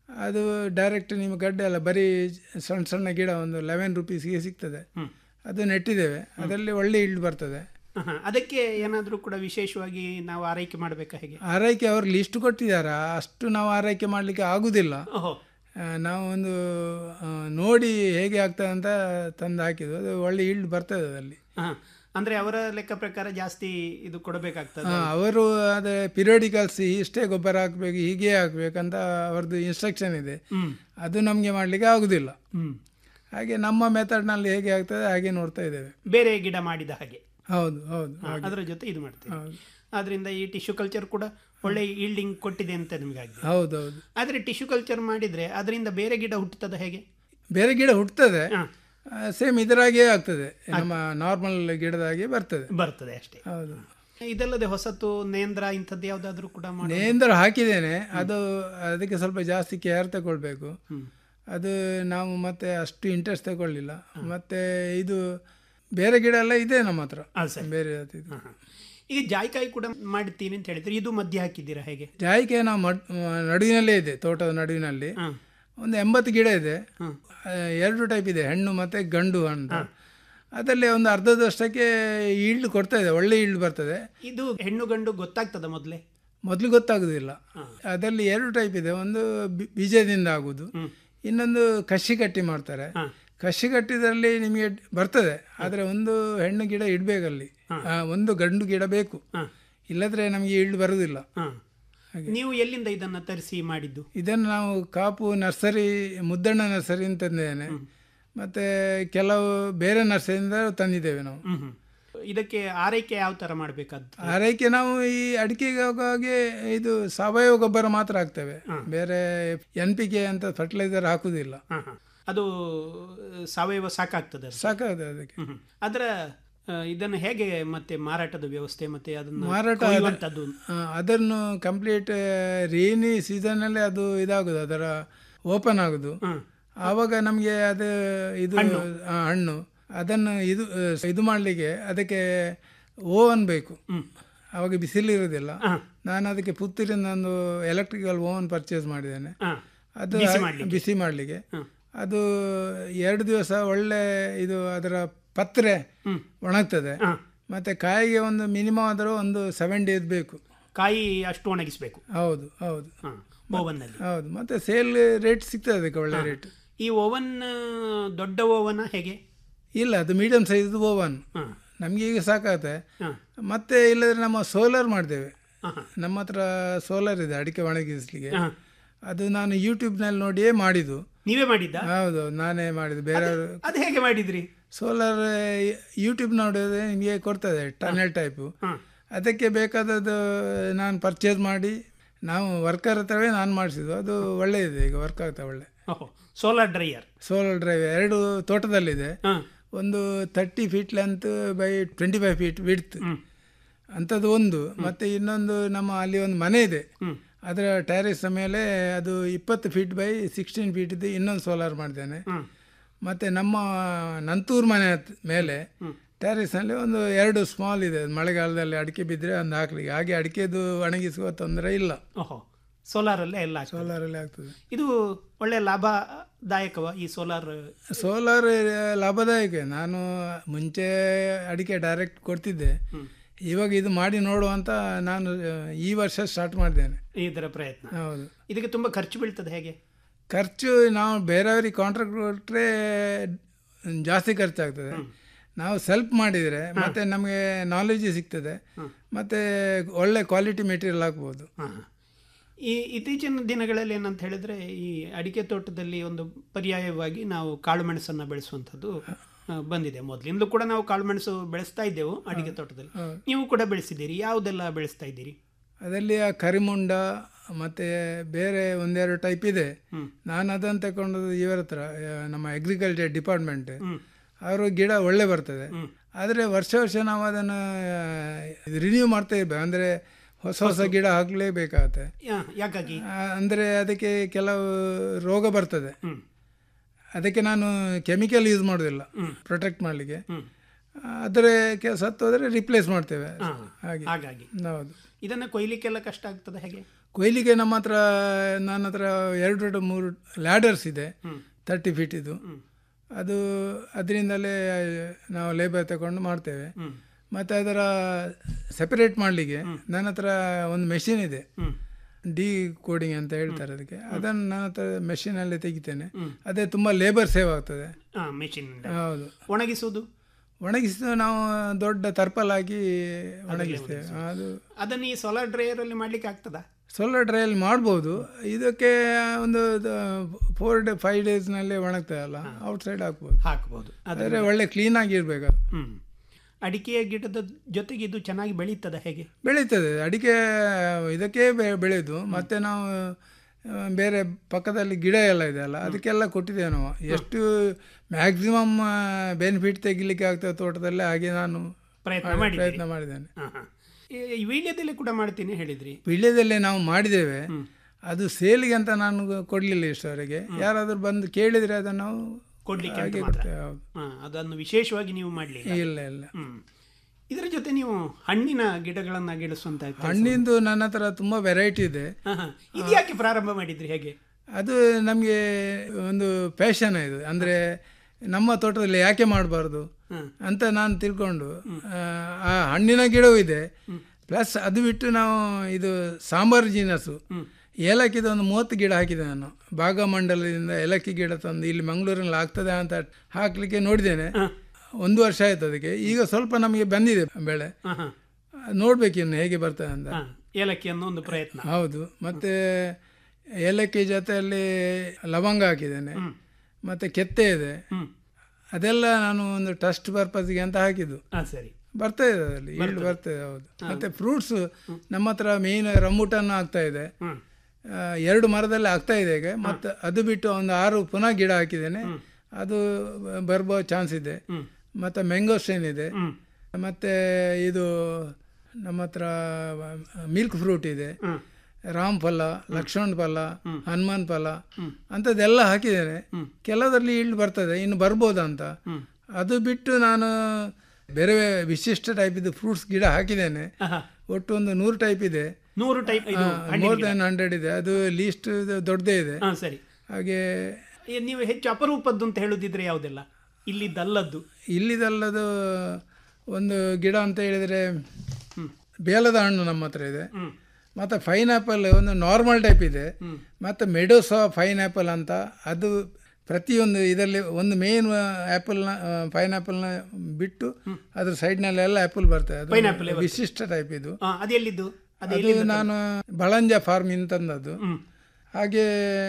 ಅದು ಡೈರೆಕ್ಟ್ ನಿಮ್ಮ ಗಡ್ಡೆ ಅಲ್ಲ ಬರೀ ಸಣ್ಣ ಸಣ್ಣ ಗಿಡ ಒಂದು ಲೆವೆನ್ ರುಪೀಸ್ಗೆ ಸಿಗ್ತದೆ ಅದು ನೆಟ್ಟಿದ್ದೇವೆ ಅದರಲ್ಲಿ ಒಳ್ಳೆ ಇಳ್ಳು ಬರ್ತದೆ ಆಹಾ. ಅದಕ್ಕೆ ಏನಾದರೂ ಕೂಡ ವಿಶೇಷವಾಗಿ ನಾವು ಆರೈಕೆ ಮಾಡಬೇಕಾ ಹೇಗೆ ಆರೈಕೆ ಅವರು ಲಿಸ್ಟ್ ಕೊಟ್ಟಿದ್ದಾರೆ ಅಷ್ಟು ನಾವು ಆರೈಕೆ ಮಾಡಲಿಕ್ಕೆ ಆಗುದಿಲ್ಲ ಓಹೋ ಆ, ನಾವು ಒಂದು ಆ, ನೋಡಿ ಹೇಗೆ ಆಗ್ತದೆ ಅಂತ ತಂದು ಹಾಕಿದ್ದು ಅದು ಒಳ್ಳೆ ಇಳ್ಳು ಬರ್ತದೆ ಅದರಲ್ಲಿ ಹಾ ಅಂದ್ರೆ ಅವರ ಲೆಕ್ಕ ಪ್ರಕಾರ ಜಾಸ್ತಿ ಇದು ಕೊಡಬೇಕಾಗ್ತದೆ ಆ, ಅವರು ಅದೇ ಪಿರಿಯೋಡಿಕಲ್ಸ್ ಇಷ್ಟೇ ಗೊಬ್ಬರ ಹಾಕಬೇಕು ಹೀಗೆ ಹಾಕ್ಬೇಕಂತ ಅವ್ರದ್ದು ಇನ್ಸ್ಟ್ರಕ್ಷನ್ ಇದೆ ಹ್ಮ್ ಅದು ನಮಗೆ ಮಾಡಲಿಕ್ಕೆ ಆಗುದಿಲ್ಲ ಹ್ಮ್ ಹಾಗೆ ನಮ್ಮ ಮೆಥಡ್ನಲ್ಲಿ ಹೇಗೆ ಆಗ್ತದೆ ಹಾಗೆ ನೋಡ್ತಾ ಇದ್ದೇವೆ ಬೇರೆ ಗಿಡ ಮಾಡಿದ ಹಾಗೆ ಹೌದು ಹೌದು ಹಾ, ಅದರ ಜೊತೆ ಇದು ಮಾಡ್ತೀವಿ ಆದ್ರಿಂದ ಈ ಟಿಶ್ಯೂ ಕಲ್ಚರ್ ಕೂಡ ಒಳ್ಳೆ ಈಲ್ಡಿಂಗ್ ಕೊಟ್ಟಿದೆ ಅಂತ ನಿಮ್ಗೆ ಆಗಿದೆ ಹೌದು ಹೌದು ಆದ್ರೆ ಟಿಶ್ಯೂ ಕಲ್ಚರ್ ಮಾಡಿದ್ರೆ ಅದರಿಂದ ಬೇರೆ ಗಿಡ ಹುಟ್ಟುತ್ತದೆ ಹೇಗೆ ಬೇರೆ ಗಿಡ ಹುಟ್ಟುತ್ತದೆ ಹಾ. ಸೇಮ್ ಇದರಾಗೆ ಆಗ್ತದೆ ನಮ್ಮ ನಾರ್ಮಲ್ ಗಿಡದ ಹಾಗೆ ಬರ್ತದೆ ಬರ್ತದೆ ಅಷ್ಟೇ ಹೌದು ಇದಲ್ಲದೆ ಹೊಸತು ನೇಂದ್ರ ಇಂಥದ್ದು ಯಾವ್ದಾದ್ರು ಕೂಡ ಮಾಡಿ ನೇಂದ್ರ ಹಾಕಿದ್ದೇನೆ ಅದು ಅದಕ್ಕೆ ಸ್ವಲ್ಪ ಜಾಸ್ತಿ ಕೇರ್ ತಗೊಳ್ಬೇಕು ಅದು ನಾವು ಮತ್ತೆ ಅಷ್ಟು ಇಂಟ್ರೆಸ್ಟ್ ತಗೊಳ್ಳಿಲ್ಲ ಮತ್ತೆ ಇದು ಬೇರೆ ಗಿಡ ಎಲ್ಲ ಇದೆ ನಮ್ಮ ಹತ್ರ ಅದು ಸರಿ ಬೇರೆ ಜಾತಿದು. ಈಗ ಜಾಯ್ಕಾಯಿ ಕೂಡ ಮಾಡ್ತೀನಿ ಅಂತ ಹೇಳಿದ್ರೆ ಇದು ಮಧ್ಯೆ ಹಾಕಿದ್ದೀರಾ ಹೇಗೆ ಜಾಯಿಕೆ ನಾವು ಮಡ್ ನಡುವಿನಲ್ಲೇ ಇದೆ ತೋಟದ ನಡುವಿನಲ್ಲಿ ಹಾ. ಒಂದು ಎಂಬತ್ತು ಗಿಡ ಇದೆ ಆ, ಎರಡು ಟೈಪ್ ಇದೆ ಹೆಣ್ಣು ಮತ್ತೆ ಗಂಡು ಅಂತ ಅದರಲ್ಲಿ ಒಂದು ಅರ್ಧದಷ್ಟಕ್ಕೆ ಈಲ್ಡ್ ಕೊಡ್ತಾ ಇದೆ ಒಳ್ಳೆ ಈಲ್ಡ್ ಬರ್ತದೆ ಇದು ಹೆಣ್ಣು ಗಂಡು ಗೊತ್ತಾಗ್ತದ ಮೊದಲೇ ಮೊದಲು ಗೊತ್ತಾಗುದಿಲ್ಲ ಅದರಲ್ಲಿ ಎರಡು ಟೈಪ್ ಇದೆ ಒಂದು ಬಿ- ಬೀಜದಿಂದ ಆಗುದು ಇನ್ನೊಂದು ಕಸಿ ಕಟ್ಟಿ ಮಾಡ್ತಾರೆ ಕಸಿ ಕಟ್ಟಿದ್ರಲ್ಲಿ ನಿಮಗೆ ಬರ್ತದೆ ಆದರೆ ಒಂದು ಹೆಣ್ಣು ಗಿಡ ಇಡಬೇಕಲ್ಲಿ ಒಂದು ಗಂಡು ಗಿಡ ಬೇಕು ಇಲ್ಲದ್ರೆ ನಮಗೆ ಈಲ್ಡ್ ಬರುವುದಿಲ್ಲ ನೀವು ಎಲ್ಲಿಂದ ಇದನ್ನ ತರಿಸಿ ಮಾಡಿದ್ದು ಇದನ್ನು ನಾವು ಕಾಪು ನರ್ಸರಿ ಮುದ್ದಣ್ಣ ನರ್ಸರಿ ಅಂತ ತಂದಿದ್ದೇನೆ ಮತ್ತೆ ಕೆಲವು ಬೇರೆ ನರ್ಸರಿಯಿಂದ ತಂದಿದ್ದೇವೆ ನಾವು ಹ್ಮ್ ಹ್ಮ್. ಇದಕ್ಕೆ ಆರೈಕೆ ಯಾವ ತರ ಮಾಡಬೇಕಾದ್ದು ಆರೈಕೆ ನಾವು ಈ ಅಡಿಕೆಗೆ ಹಾಗೆ ಇದು ಸಾವಯವ ಗೊಬ್ಬರ ಮಾತ್ರ ಹಾಕ್ತೇವೆ ಬೇರೆ ಎನ್ ಪಿ ಕೆ ಅಂತ ಫರ್ಟಿಲೈಸರ್ ಹಾಕುದಿಲ್ಲ ಅದು ಸಾವಯವ ಸಾಕಾಗ್ತದೆ ಅದು. ಸಾಕಾಗುತ್ತೆ ಅದಕ್ಕೆ ಹ್ಮ್ ಹ್ಮ್. ಅದರ ಆ, ಇದನ್ನು ಹೇಗೆ ಮತ್ತೆ ಮಾರಾಟದ ವ್ಯವಸ್ಥೆ ಮತ್ತೆ ಅದನ್ನು ಮಾರಾಟ ಕೊಯ್ಯುವಂಥದ್ದು ಆ, ಅದನ್ನು ಕಂಪ್ಲೀಟ್ ರೇನಿ ಸೀಸನ್ನಲ್ಲಿ ಅದು ಇದಾಗುದು ಅದರ ಓಪನ್ ಆಗುದು ಆವಾಗ ನಮಗೆ ಅದು ಇದು ಆ, ಹಣ್ಣು ಅದನ್ನು ಇದು ಆ, ಇದು ಮಾಡಲಿಕ್ಕೆ ಅದಕ್ಕೆ ಓವನ್ ಬೇಕು ಆವಾಗ ಬಿಸಿಲು ಇರುವುದಿಲ್ಲ ನಾನು ಅದಕ್ಕೆ ಪುತ್ತೂರಿಂದ ಒಂದು ಎಲೆಕ್ಟ್ರಿಕಲ್ ಓವನ್ ಪರ್ಚೇಸ್ ಮಾಡಿದ್ದೇನೆ ಹಾ. ಅದು ಬಿಸಿ ಆ- ಮಾಡ್ಲಿಕ್ಕೆ. ಬಿಸಿ ಮಾಡಲಿಕ್ಕೆ ಅದು ಎರಡು ದಿವಸ ಒಳ್ಳೆ ಇದು ಅದರ ಪತ್ರೆ ಒಣಗ್ತದೆ ಮತ್ತೆ ಕಾಯಿಗೆ ಒಂದು ಮಿನಿಮಮ್ ಆದರೂ ಒಂದು ಸೆವೆನ್ ಡೇಸ್ ಬೇಕು ಕಾಯಿ ಅಷ್ಟು ಒಣಗಿಸ್ಬೇಕು ಹೌದು ಹೌದು ಓವನ್ನಲ್ಲಿ ಹೌದು ಮತ್ತೆ ಸೇಲ್ ರೇಟ್ ಸಿಗ್ತದೆ ಅದಕ್ಕೆ ಒಳ್ಳೆ ರೇಟ್ ಈ ಓವನ್ ದೊಡ್ಡ ಓವನ ಹೇಗೆ ಇಲ್ಲ ಅದು ಮೀಡಿಯಂ ಸೈಜ್ ಓವನ್ ನಮಗೆ ಈಗ ಸಾಕಾಗುತ್ತೆ ಮತ್ತೆ ಇಲ್ಲದ್ರೆ ನಮ್ಮ ಸೋಲಾರ್ ಮಾಡ್ತೇವೆ ನಮ್ಮ ಹತ್ರ ಸೋಲಾರ್ ಇದೆ ಅಡಿಕೆ ಒಣಗಿಸ್ಲಿಕ್ಕೆ ಅದು ನಾನು ಯೂಟ್ಯೂಬ್ನಲ್ಲಿ ನೋಡಿಯೇ ಮಾಡಿದ್ದು ನೀವೇ ಮಾಡಿದ್ದ ಹೌದು ನಾನೇ ಮಾಡಿದ್ದು ಬೇರೆಯವರು ಅದು ಹೇಗೆ ಮಾಡಿದ್ರಿ ಸೋಲಾರ್ ಯೂಟ್ಯೂಬ್ ನೋಡಿದ್ರೆ ನಿಮಗೆ ಕೊಡ್ತದೆ ಟನೆಲ್ ಟೈಪು ಅದಕ್ಕೆ ಬೇಕಾದದ್ದು ನಾನು ಪರ್ಚೇಸ್ ಮಾಡಿ ನಾವು ವರ್ಕರ್ ಹತ್ರವೇ ನಾನು ಮಾಡಿಸಿದ್ದು ಅದು ಒಳ್ಳೆ ಇದೆ ಈಗ ವರ್ಕ್ ಆಗ್ತಾ ಒಳ್ಳೆ ಓಹೋ ಸೋಲಾರ್ ಡ್ರೈಯರ್ ಸೋಲಾರ್ ಡ್ರೈವ್ ಎರಡು ತೋಟದಲ್ಲಿದೆ ಒಂದು thirty feet length by twenty five feet width ಅಂಥದ್ದು ಒಂದು ಮತ್ತೆ ಇನ್ನೊಂದು ನಮ್ಮ ಅಲ್ಲಿ ಒಂದು ಮನೆ ಇದೆ ಅದರ ಟ್ಯಾರಿಸ್ ಮೇಲೆ ಅದು ಇಪ್ಪತ್ತು ಫೀಟ್ ಬೈ ಸಿಕ್ಸ್ಟೀನ್ ಫೀಟ್ ಇದೆ ಇನ್ನೊಂದು ಸೋಲಾರ್ ಮಾಡಿದ್ದೇನೆ ಮತ್ತೆ ನಮ್ಮ ನಂತೂರ್ ಮನೆ ಹತ್- ಮೇಲೆ ಟ್ಯಾರಿಸ್ನಲ್ಲಿ ಒಂದು ಎರಡು ಸ್ಮಾಲ್ ಇದೆ ಮಳೆಗಾಲದಲ್ಲಿ ಅಡಿಕೆ ಬಿದ್ದರೆ ಒಂದು ಹಾಕ್ಲಿಕ್ಕೆ ಹಾಗೆ ಅಡಿಕೆದು ಒಣಗಿಸುವ ತೊಂದರೆ ಇಲ್ಲ ಓಹೋ ಸೋಲಾರಲ್ಲೇ ಎಲ್ಲ ಆಗ್ತದೆ. ಸೋಲಾರಲ್ಲಿ ಆಗ್ತದೆ ಇದು ಒಳ್ಳೆ ಲಾಭದಾಯಕವ ಈ ಸೋಲಾರ್ ಸೋಲಾರ್ ಲಾಭದಾಯಕ ನಾನು ಮುಂಚೆ ಅಡಿಕೆ ಡೈರೆಕ್ಟ್ ಕೊಡ್ತಿದ್ದೆ ಇವಾಗ ಇದು ಮಾಡಿ ನೋಡುವ ಅಂತ ನಾನು ಆ, ಈ ವರ್ಷ ಸ್ಟಾರ್ಟ್ ಮಾಡಿದ್ದೇನೆ ಇದರ ಪ್ರಯತ್ನ ಹೌದು ಇದಕ್ಕೆ ತುಂಬಾ ಖರ್ಚು ಬೀಳ್ತದೆ ಹೇಗೆ ಖರ್ಚು ನಾವು ಬೇರೆಯವರಿಗೆ ಕಾಂಟ್ರಾಕ್ಟ್ ಕೊಟ್ಟರೆ ಜಾಸ್ತಿ ಖರ್ಚಾಗ್ತದೆ ನಾವು ಸೆಲ್ಫ್ ಮಾಡಿದರೆ ಮತ್ತೆ ನಮಗೆ ನಾಲೆಜ್ ಸಿಗ್ತದೆ ಮತ್ತೆ ಒಳ್ಳೆ ಕ್ವಾಲಿಟಿ ಮೆಟೀರಿಯಲ್ ಹಾಕ್ಬೋದು ಈ ಇತ್ತೀಚಿನ ದಿನಗಳಲ್ಲಿ ಏನಂತ ಹೇಳಿದ್ರೆ ಈ ಅಡಿಕೆ ತೋಟದಲ್ಲಿ ಒಂದು ಪರ್ಯಾಯವಾಗಿ ನಾವು ಕಾಳುಮೆಣಸನ್ನ ಬೆಳೆಸುವಂಥದ್ದು ಆ, ಬಂದಿದೆ ಮೊದಲಿಂದಲೂ ಕೂಡ ನಾವು ಕಾಳುಮೆಣಸು ಬೆಳೆಸ್ತಾ ಇದ್ದೆವು ಅಡಿಕೆ ತೋಟದಲ್ಲಿ ನೀವು ಕೂಡ ಬೆಳೆಸಿದ್ದೀರಿ ಯಾವುದೆಲ್ಲ ಬೆಳೆಸ್ತಾ ಇದ್ದೀರಿ ಅದರಲ್ಲಿ ಆ ಕರಿಮುಂಡ ಮತ್ತೆ ಬೇರೆ ಒಂದೆರಡು ಟೈಪ್ ಇದೆ ನಾನು ಅದನ್ನು ತಗೊಂಡು ಇವರ ಹತ್ರ ಆ, ನಮ್ಮ ಅಗ್ರಿಕಲ್ಚರ್ ಡಿಪಾರ್ಟ್ಮೆಂಟ್ ಅವರು ಗಿಡ ಒಳ್ಳೆ ಬರ್ತದೆ ಆದರೆ ವರ್ಷ ವರ್ಷ ನಾವು ಅದನ್ನು ರಿನ್ಯೂ ಮಾಡ್ತಾ ಇರ್ಬೇಕು ಅಂದರೆ ಹೊಸ ಹೊಸ ಗಿಡ ಹಾಕಲೇಬೇಕಾಗತ್ತೆ ಯಾ- ಯಾಕಾಗಿ ಅಂದರೆ ಅದಕ್ಕೆ ಕೆಲವು ರೋಗ ಬರ್ತದೆ ಅದಕ್ಕೆ ನಾನು ಕೆಮಿಕಲ್ ಯೂಸ್ ಮಾಡೋದಿಲ್ಲ ಪ್ರೊಟೆಕ್ಟ್ ಮಾಡಲಿಕ್ಕೆ ಆದರೆ ಸತ್ತು ಹೋದರೆ ರಿಪ್ಲೇಸ್ ಮಾಡ್ತೇವೆ ಹಾಗೆ ಹಾಗಾಗಿ ಹೌದು ಇದನ್ನ ಕೊಯ್ಲಿಕ್ಕೆಲ್ಲ ಕಷ್ಟ ಆಗ್ತದೆ ಹೇಗೆ ಕೊಯ್ಲಿಗೆ ನಮ್ಮ ಹತ್ರ ನನ್ನ ಹತ್ರ ಎರಡು ಎರಡು ಮೂರು ಲ್ಯಾಡರ್ಸ್ ಇದೆ ತರ್ಟಿ ಫೀಟ್ ಇದು ಅದು ಅದರಿಂದಲೇ ನಾವು ಲೇಬರ್ ತಗೊಂಡು ಮಾಡ್ತೇವೆ ಮತ್ತು ಅದರ ಸೆಪರೇಟ್ ಮಾಡಲಿಕ್ಕೆ ನನ್ನ ಹತ್ರ ಒಂದು ಮೆಷಿನ್ ಇದೆ ಡಿ ಕೋಡಿಂಗ್ ಅಂತ ಹೇಳ್ತಾರೆ ಅದಕ್ಕೆ ಅದನ್ನು ನನ್ನ ಹತ್ರ ಮೆಷಿನಲ್ಲಿ ತೆಗಿತೇನೆ ಅದೇ ತುಂಬ ಲೇಬರ್ ಸೇವ್ ಆಗ್ತದೆ ಮೆಷಿನ್ ಹೌದು ಒಣಗಿಸುವುದು ಒಣಗಿಸಿದ ನಾವು ದೊಡ್ಡ ತರ್ಪಲ್ ಹಾಕಿ ಒಣಗಿಸ್ತೇವೆ ಅದು ಅದನ್ನು ಈ ಸೋಲಾರ್ ಡ್ರೈಯರ್ ಅಲ್ಲಿ ಮಾಡ್ಲಿಕ್ಕೆ ಆಗ್ತದಾ ಸೋಲಾರ್ ಡ್ರೈಯಲ್ಲಿ ಮಾಡ್ಬೋದು ಇದಕ್ಕೆ ಒಂದು ಫೋರ್ ಡೇ ಫೈವ್ ಡೇಸ್ನಲ್ಲಿ ಒಣಗ್ತದಲ್ಲ ಔಟ್ ಸೈಡ್ ಹಾಕ್ಬೋದು ಹಾಕಬಹುದು ಆದರೆ ಒಳ್ಳೆ ಕ್ಲೀನ್ ಆಗಿರ್ಬೇಕು ಅದು ಹ್ಮ್ ಅಡಿಕೆಯ ಗಿಡದ ಜೊತೆಗೆ ಇದು ಚೆನ್ನಾಗಿ ಬೆಳೀತದ ಹೇಗೆ ಬೆಳೀತದೆ ಅಡಿಕೆ ಇದಕ್ಕೆ ಬೆ- ಬೆಳೆಯೋದು ಮತ್ತೆ ನಾವು ಆ, ಬೇರೆ ಪಕ್ಕದಲ್ಲಿ ಗಿಡ ಎಲ್ಲ ಇದೆ ಅಲ್ಲ ಅದಕ್ಕೆಲ್ಲ ಕೊಟ್ಟಿದ್ದೇವೆ ನಾವು ಎಷ್ಟು ಮ್ಯಾಕ್ಸಿಮಮ್ ಬೆನಿಫಿಟ್ ತೆಗಿಲಿಕ್ಕೆ ಆಗ್ತದೆ ತೋಟದಲ್ಲಿ ಹಾಗೆ ನಾನು ಪ್ರಯತ್ನ ಮಾಡಿ- ಮಾಡಿದ್ದೀರಿ? ಪ್ರಯತ್ನ ಮಾಡಿದ್ದೇನೆ ಹಾ, ಹಾ. ಈ- ಈ ವೀಳ್ಯದೆಲೆ ಕೂಡ ಮಾಡ್ತೀನಿ ಹೇಳಿದ್ರಿ ವಿಳ್ಯದಲ್ಲೇ ನಾವು ಮಾಡಿದ್ದೇವೆ ಅದು ಸೇಲಿಗೆ ಅಂತ ನಾನು ಕೊಡಲಿಲ್ಲ ಇಷ್ಟವರೆಗೆ ಯಾರಾದರೂ ಬಂದು ಕೇಳಿದರೆ ಅದನ್ನು ನಾವು ಕೊಡ್ಲಿಕ್ಕೆ ಅಂತ ಹಾಗೆ ಮಾತ್ರ. ಕೊಡ್ತೇವೆ ಹೌದು ಹಾ, ಅದನ್ನು ವಿಶೇಷವಾಗಿ ನೀವು ಮಾಡಲಿಲ್ಲ ಇಲ್ಲ ಇಲ್ಲ ಹ್ಮ್ ಇದರ ಜೊತೆ ನೀವು ಹಣ್ಣಿನ ಗಿಡಗಳನ್ನ ಗಿಡಿಸುವಂತ ಕೆಲಸ- ಹಣ್ಣಿಂದು ನನ್ನ ಹತ್ರ ತುಂಬ ವೆರೈಟಿ ಇದೆ ಹಾ, ಹಾ. ಇದು ಯಾಕೆ ಪ್ರಾರಂಭ ಮಾಡಿದ್ರಿ ಹೇಗೆ ಅದು ನಮಗೆ ಒಂದು ಪ್ಯಾಷನ್ ಇದು ಅಂದರೆ ನಮ್ಮ ತೋಟದಲ್ಲಿ ಯಾಕೆ ಮಾಡಬಾರ್ದು ಅಂತ ನಾನು ತಿಳ್ಕೊಂಡು ಆ, ಆ ಹಣ್ಣಿನ ಗಿಡವೂ ಇದೆ ಪ್ಲಸ್ ಅದು ಬಿಟ್ಟು ನಾವು ಇದು ಸಾಂಬಾರು ಜೀನಸ್ಸು ಏಲಕ್ಕಿದ ಒಂದು ಮೂವತ್ತು ಗಿಡ ಹಾಕಿದೆ ನಾನು ಭಾಗಮಂಡಲದಿಂದ ಏಲಕ್ಕಿ ಗಿಡ ತಂದು ಇಲ್ಲಿ ಮಂಗಳೂರಿನಲ್ಲಿ ಆಗ್ತದೆ ಅಂತ ಹಾಕಲಿಕ್ಕೆ ನೋಡಿದ್ದೇನೆ ಒಂದು ವರ್ಷ ಆಯ್ತು ಅದಕ್ಕೆ ಈಗ ಸ್ವಲ್ಪ ನಮಗೆ ಬಂದಿದೆ ಬೆಳೆ ಹಾ, ಹಾ. ನೋಡ್ಬೇಕು ಇನ್ನು ಹೇಗೆ ಬರ್ತದೆ ಅಂತ ಹಾ, ಏಲಕ್ಕಿ ಅನ್ನೋ ಒಂದು ಪ್ರಯತ್ನ ಹೌದು ಮತ್ತೆ ಏಲಕ್ಕಿ ಜೊತೆಯಲ್ಲಿ ಲವಂಗ ಹಾಕಿದ್ದೇನೆ ಮತ್ತೆ ಕೆತ್ತೆ ಇದೆ ಅದೆಲ್ಲ ನಾನು ಒಂದು ಟಸ್ಟ್ ಪರ್ಪಸ್ಗೆ ಅಂತ ಹಾಕಿದ್ದು ಹಾ ಸರಿ ಬರ್ತಾ ಇದೆ ಅದರಲ್ಲಿ ಈಲ್ಡ್ ಬರ್ತದೆ ಹೌದು ಮತ್ತೆ ಫ್ರೂಟ್ಸ್ ನಮ್ಮ ಹತ್ರ ಮೇನ್ ರಂಬೂಟನ್ನು ಆಗ್ತಾ ಇದೆ ಆ, ಎರಡು ಮರದಲ್ಲಿ ಆಗ್ತಾ ಇದೆ ಈಗ ಮತ್ತೆ ಅದು ಬಿಟ್ಟು ಒಂದು ಆರು ಪುನಃ ಗಿಡ ಹಾಕಿದ್ದೇನೆ ಅದು ಬರ್ಬೋ ಚಾನ್ಸ್ ಇದೆ ಮತ್ತೆ ಮ್ಯಾಂಗೋಸ್ಟೇನ್ ಇದೆ ಮತ್ತೆ ಇದು ನಮ್ಮ ಹತ್ರ ಮಿಲ್ಕ್ ಫ್ರೂಟ್ ಇದೆ ರಾಮ್ ಫಲ ಲಕ್ಷ್ಮಣ್ ಫಲ ಹನುಮಾನ್ ಫಲ ಅಂಥದ್ದೆಲ್ಲ ಹಾಕಿದ್ದೇನೆ ಕೆಲವರಲ್ಲಿ ಈಲ್ಡ್ ಬರ್ತದೆ ಇನ್ನು ಬರ್ಬೋದಂತ ಅದು ಬಿಟ್ಟು ನಾನು ಬೇರೆ ವಿಶಿಷ್ಟ ಟೈಪ್ ಇದು ಫ್ರೂಟ್ಸ್ ಗಿಡ ಹಾಕಿದ್ದೇನೆ ಒಟ್ಟು ಒಂದು ನೂರು ಟೈಪ್ ಇದೆ ನೂರು ಟೈಪ್ ಇದು ಮೋರ್ ದನ್ ಹಂಡ್ರೆಡ್ ಇದೆ ಅದು ಲೀಸ್ಟ್ ದೊಡ್ಡದೇ ಇದೆ ಹಾ ಸರಿ ಹಾಗೆ ಏ, ನೀವು ಹೆಚ್ಚು ಅಪರೂಪದ್ದು ಅಂತ ಹೇಳುದಿದ್ರೆ ಯಾವುದೆಲ್ಲ ಇಲ್ಲಿದ್ದಲ್ಲದ್ದು ಇಲ್ಲಿದಲ್ಲದು ಒಂದು ಗಿಡ ಅಂತ ಹೇಳಿದರೆ ಬೇಲದ ಹಣ್ಣು ನಮ್ಮ ಹತ್ರ ಇದೆ ಮತ್ತು ಫೈನಾಪಲ್ ಒಂದು ನಾರ್ಮಲ್ ಟೈಪ್ ಇದೆ ಮತ್ತು ಮೆಡೋಸಾ ಫೈನಾಪಲ್ ಅಂತ ಅದು ಪ್ರತಿಯೊಂದು ಇದರಲ್ಲಿ ಒಂದು ಮೇನ್ ಆ್ಯಪಲ್ನ ಪೈನಾಪಲ್ನ ಬಿಟ್ಟು ಅದ್ರ ಸೈಡ್ನಲ್ಲೆಲ್ಲ ಆ್ಯಪಲ್ ಬರ್ತದೆ ಅದು Pineapple ಒಂದು ವಿಶಿಷ್ಟ ಟೈಪ್ ಇದು ಆ, ಅದೆಲ್ಲಿದ್ದು ಅದು ಅದು ನಾನು ಬಳಂಜ ಫಾರ್ಮ್ ತಂದದ್ದು ಹಾಗೆ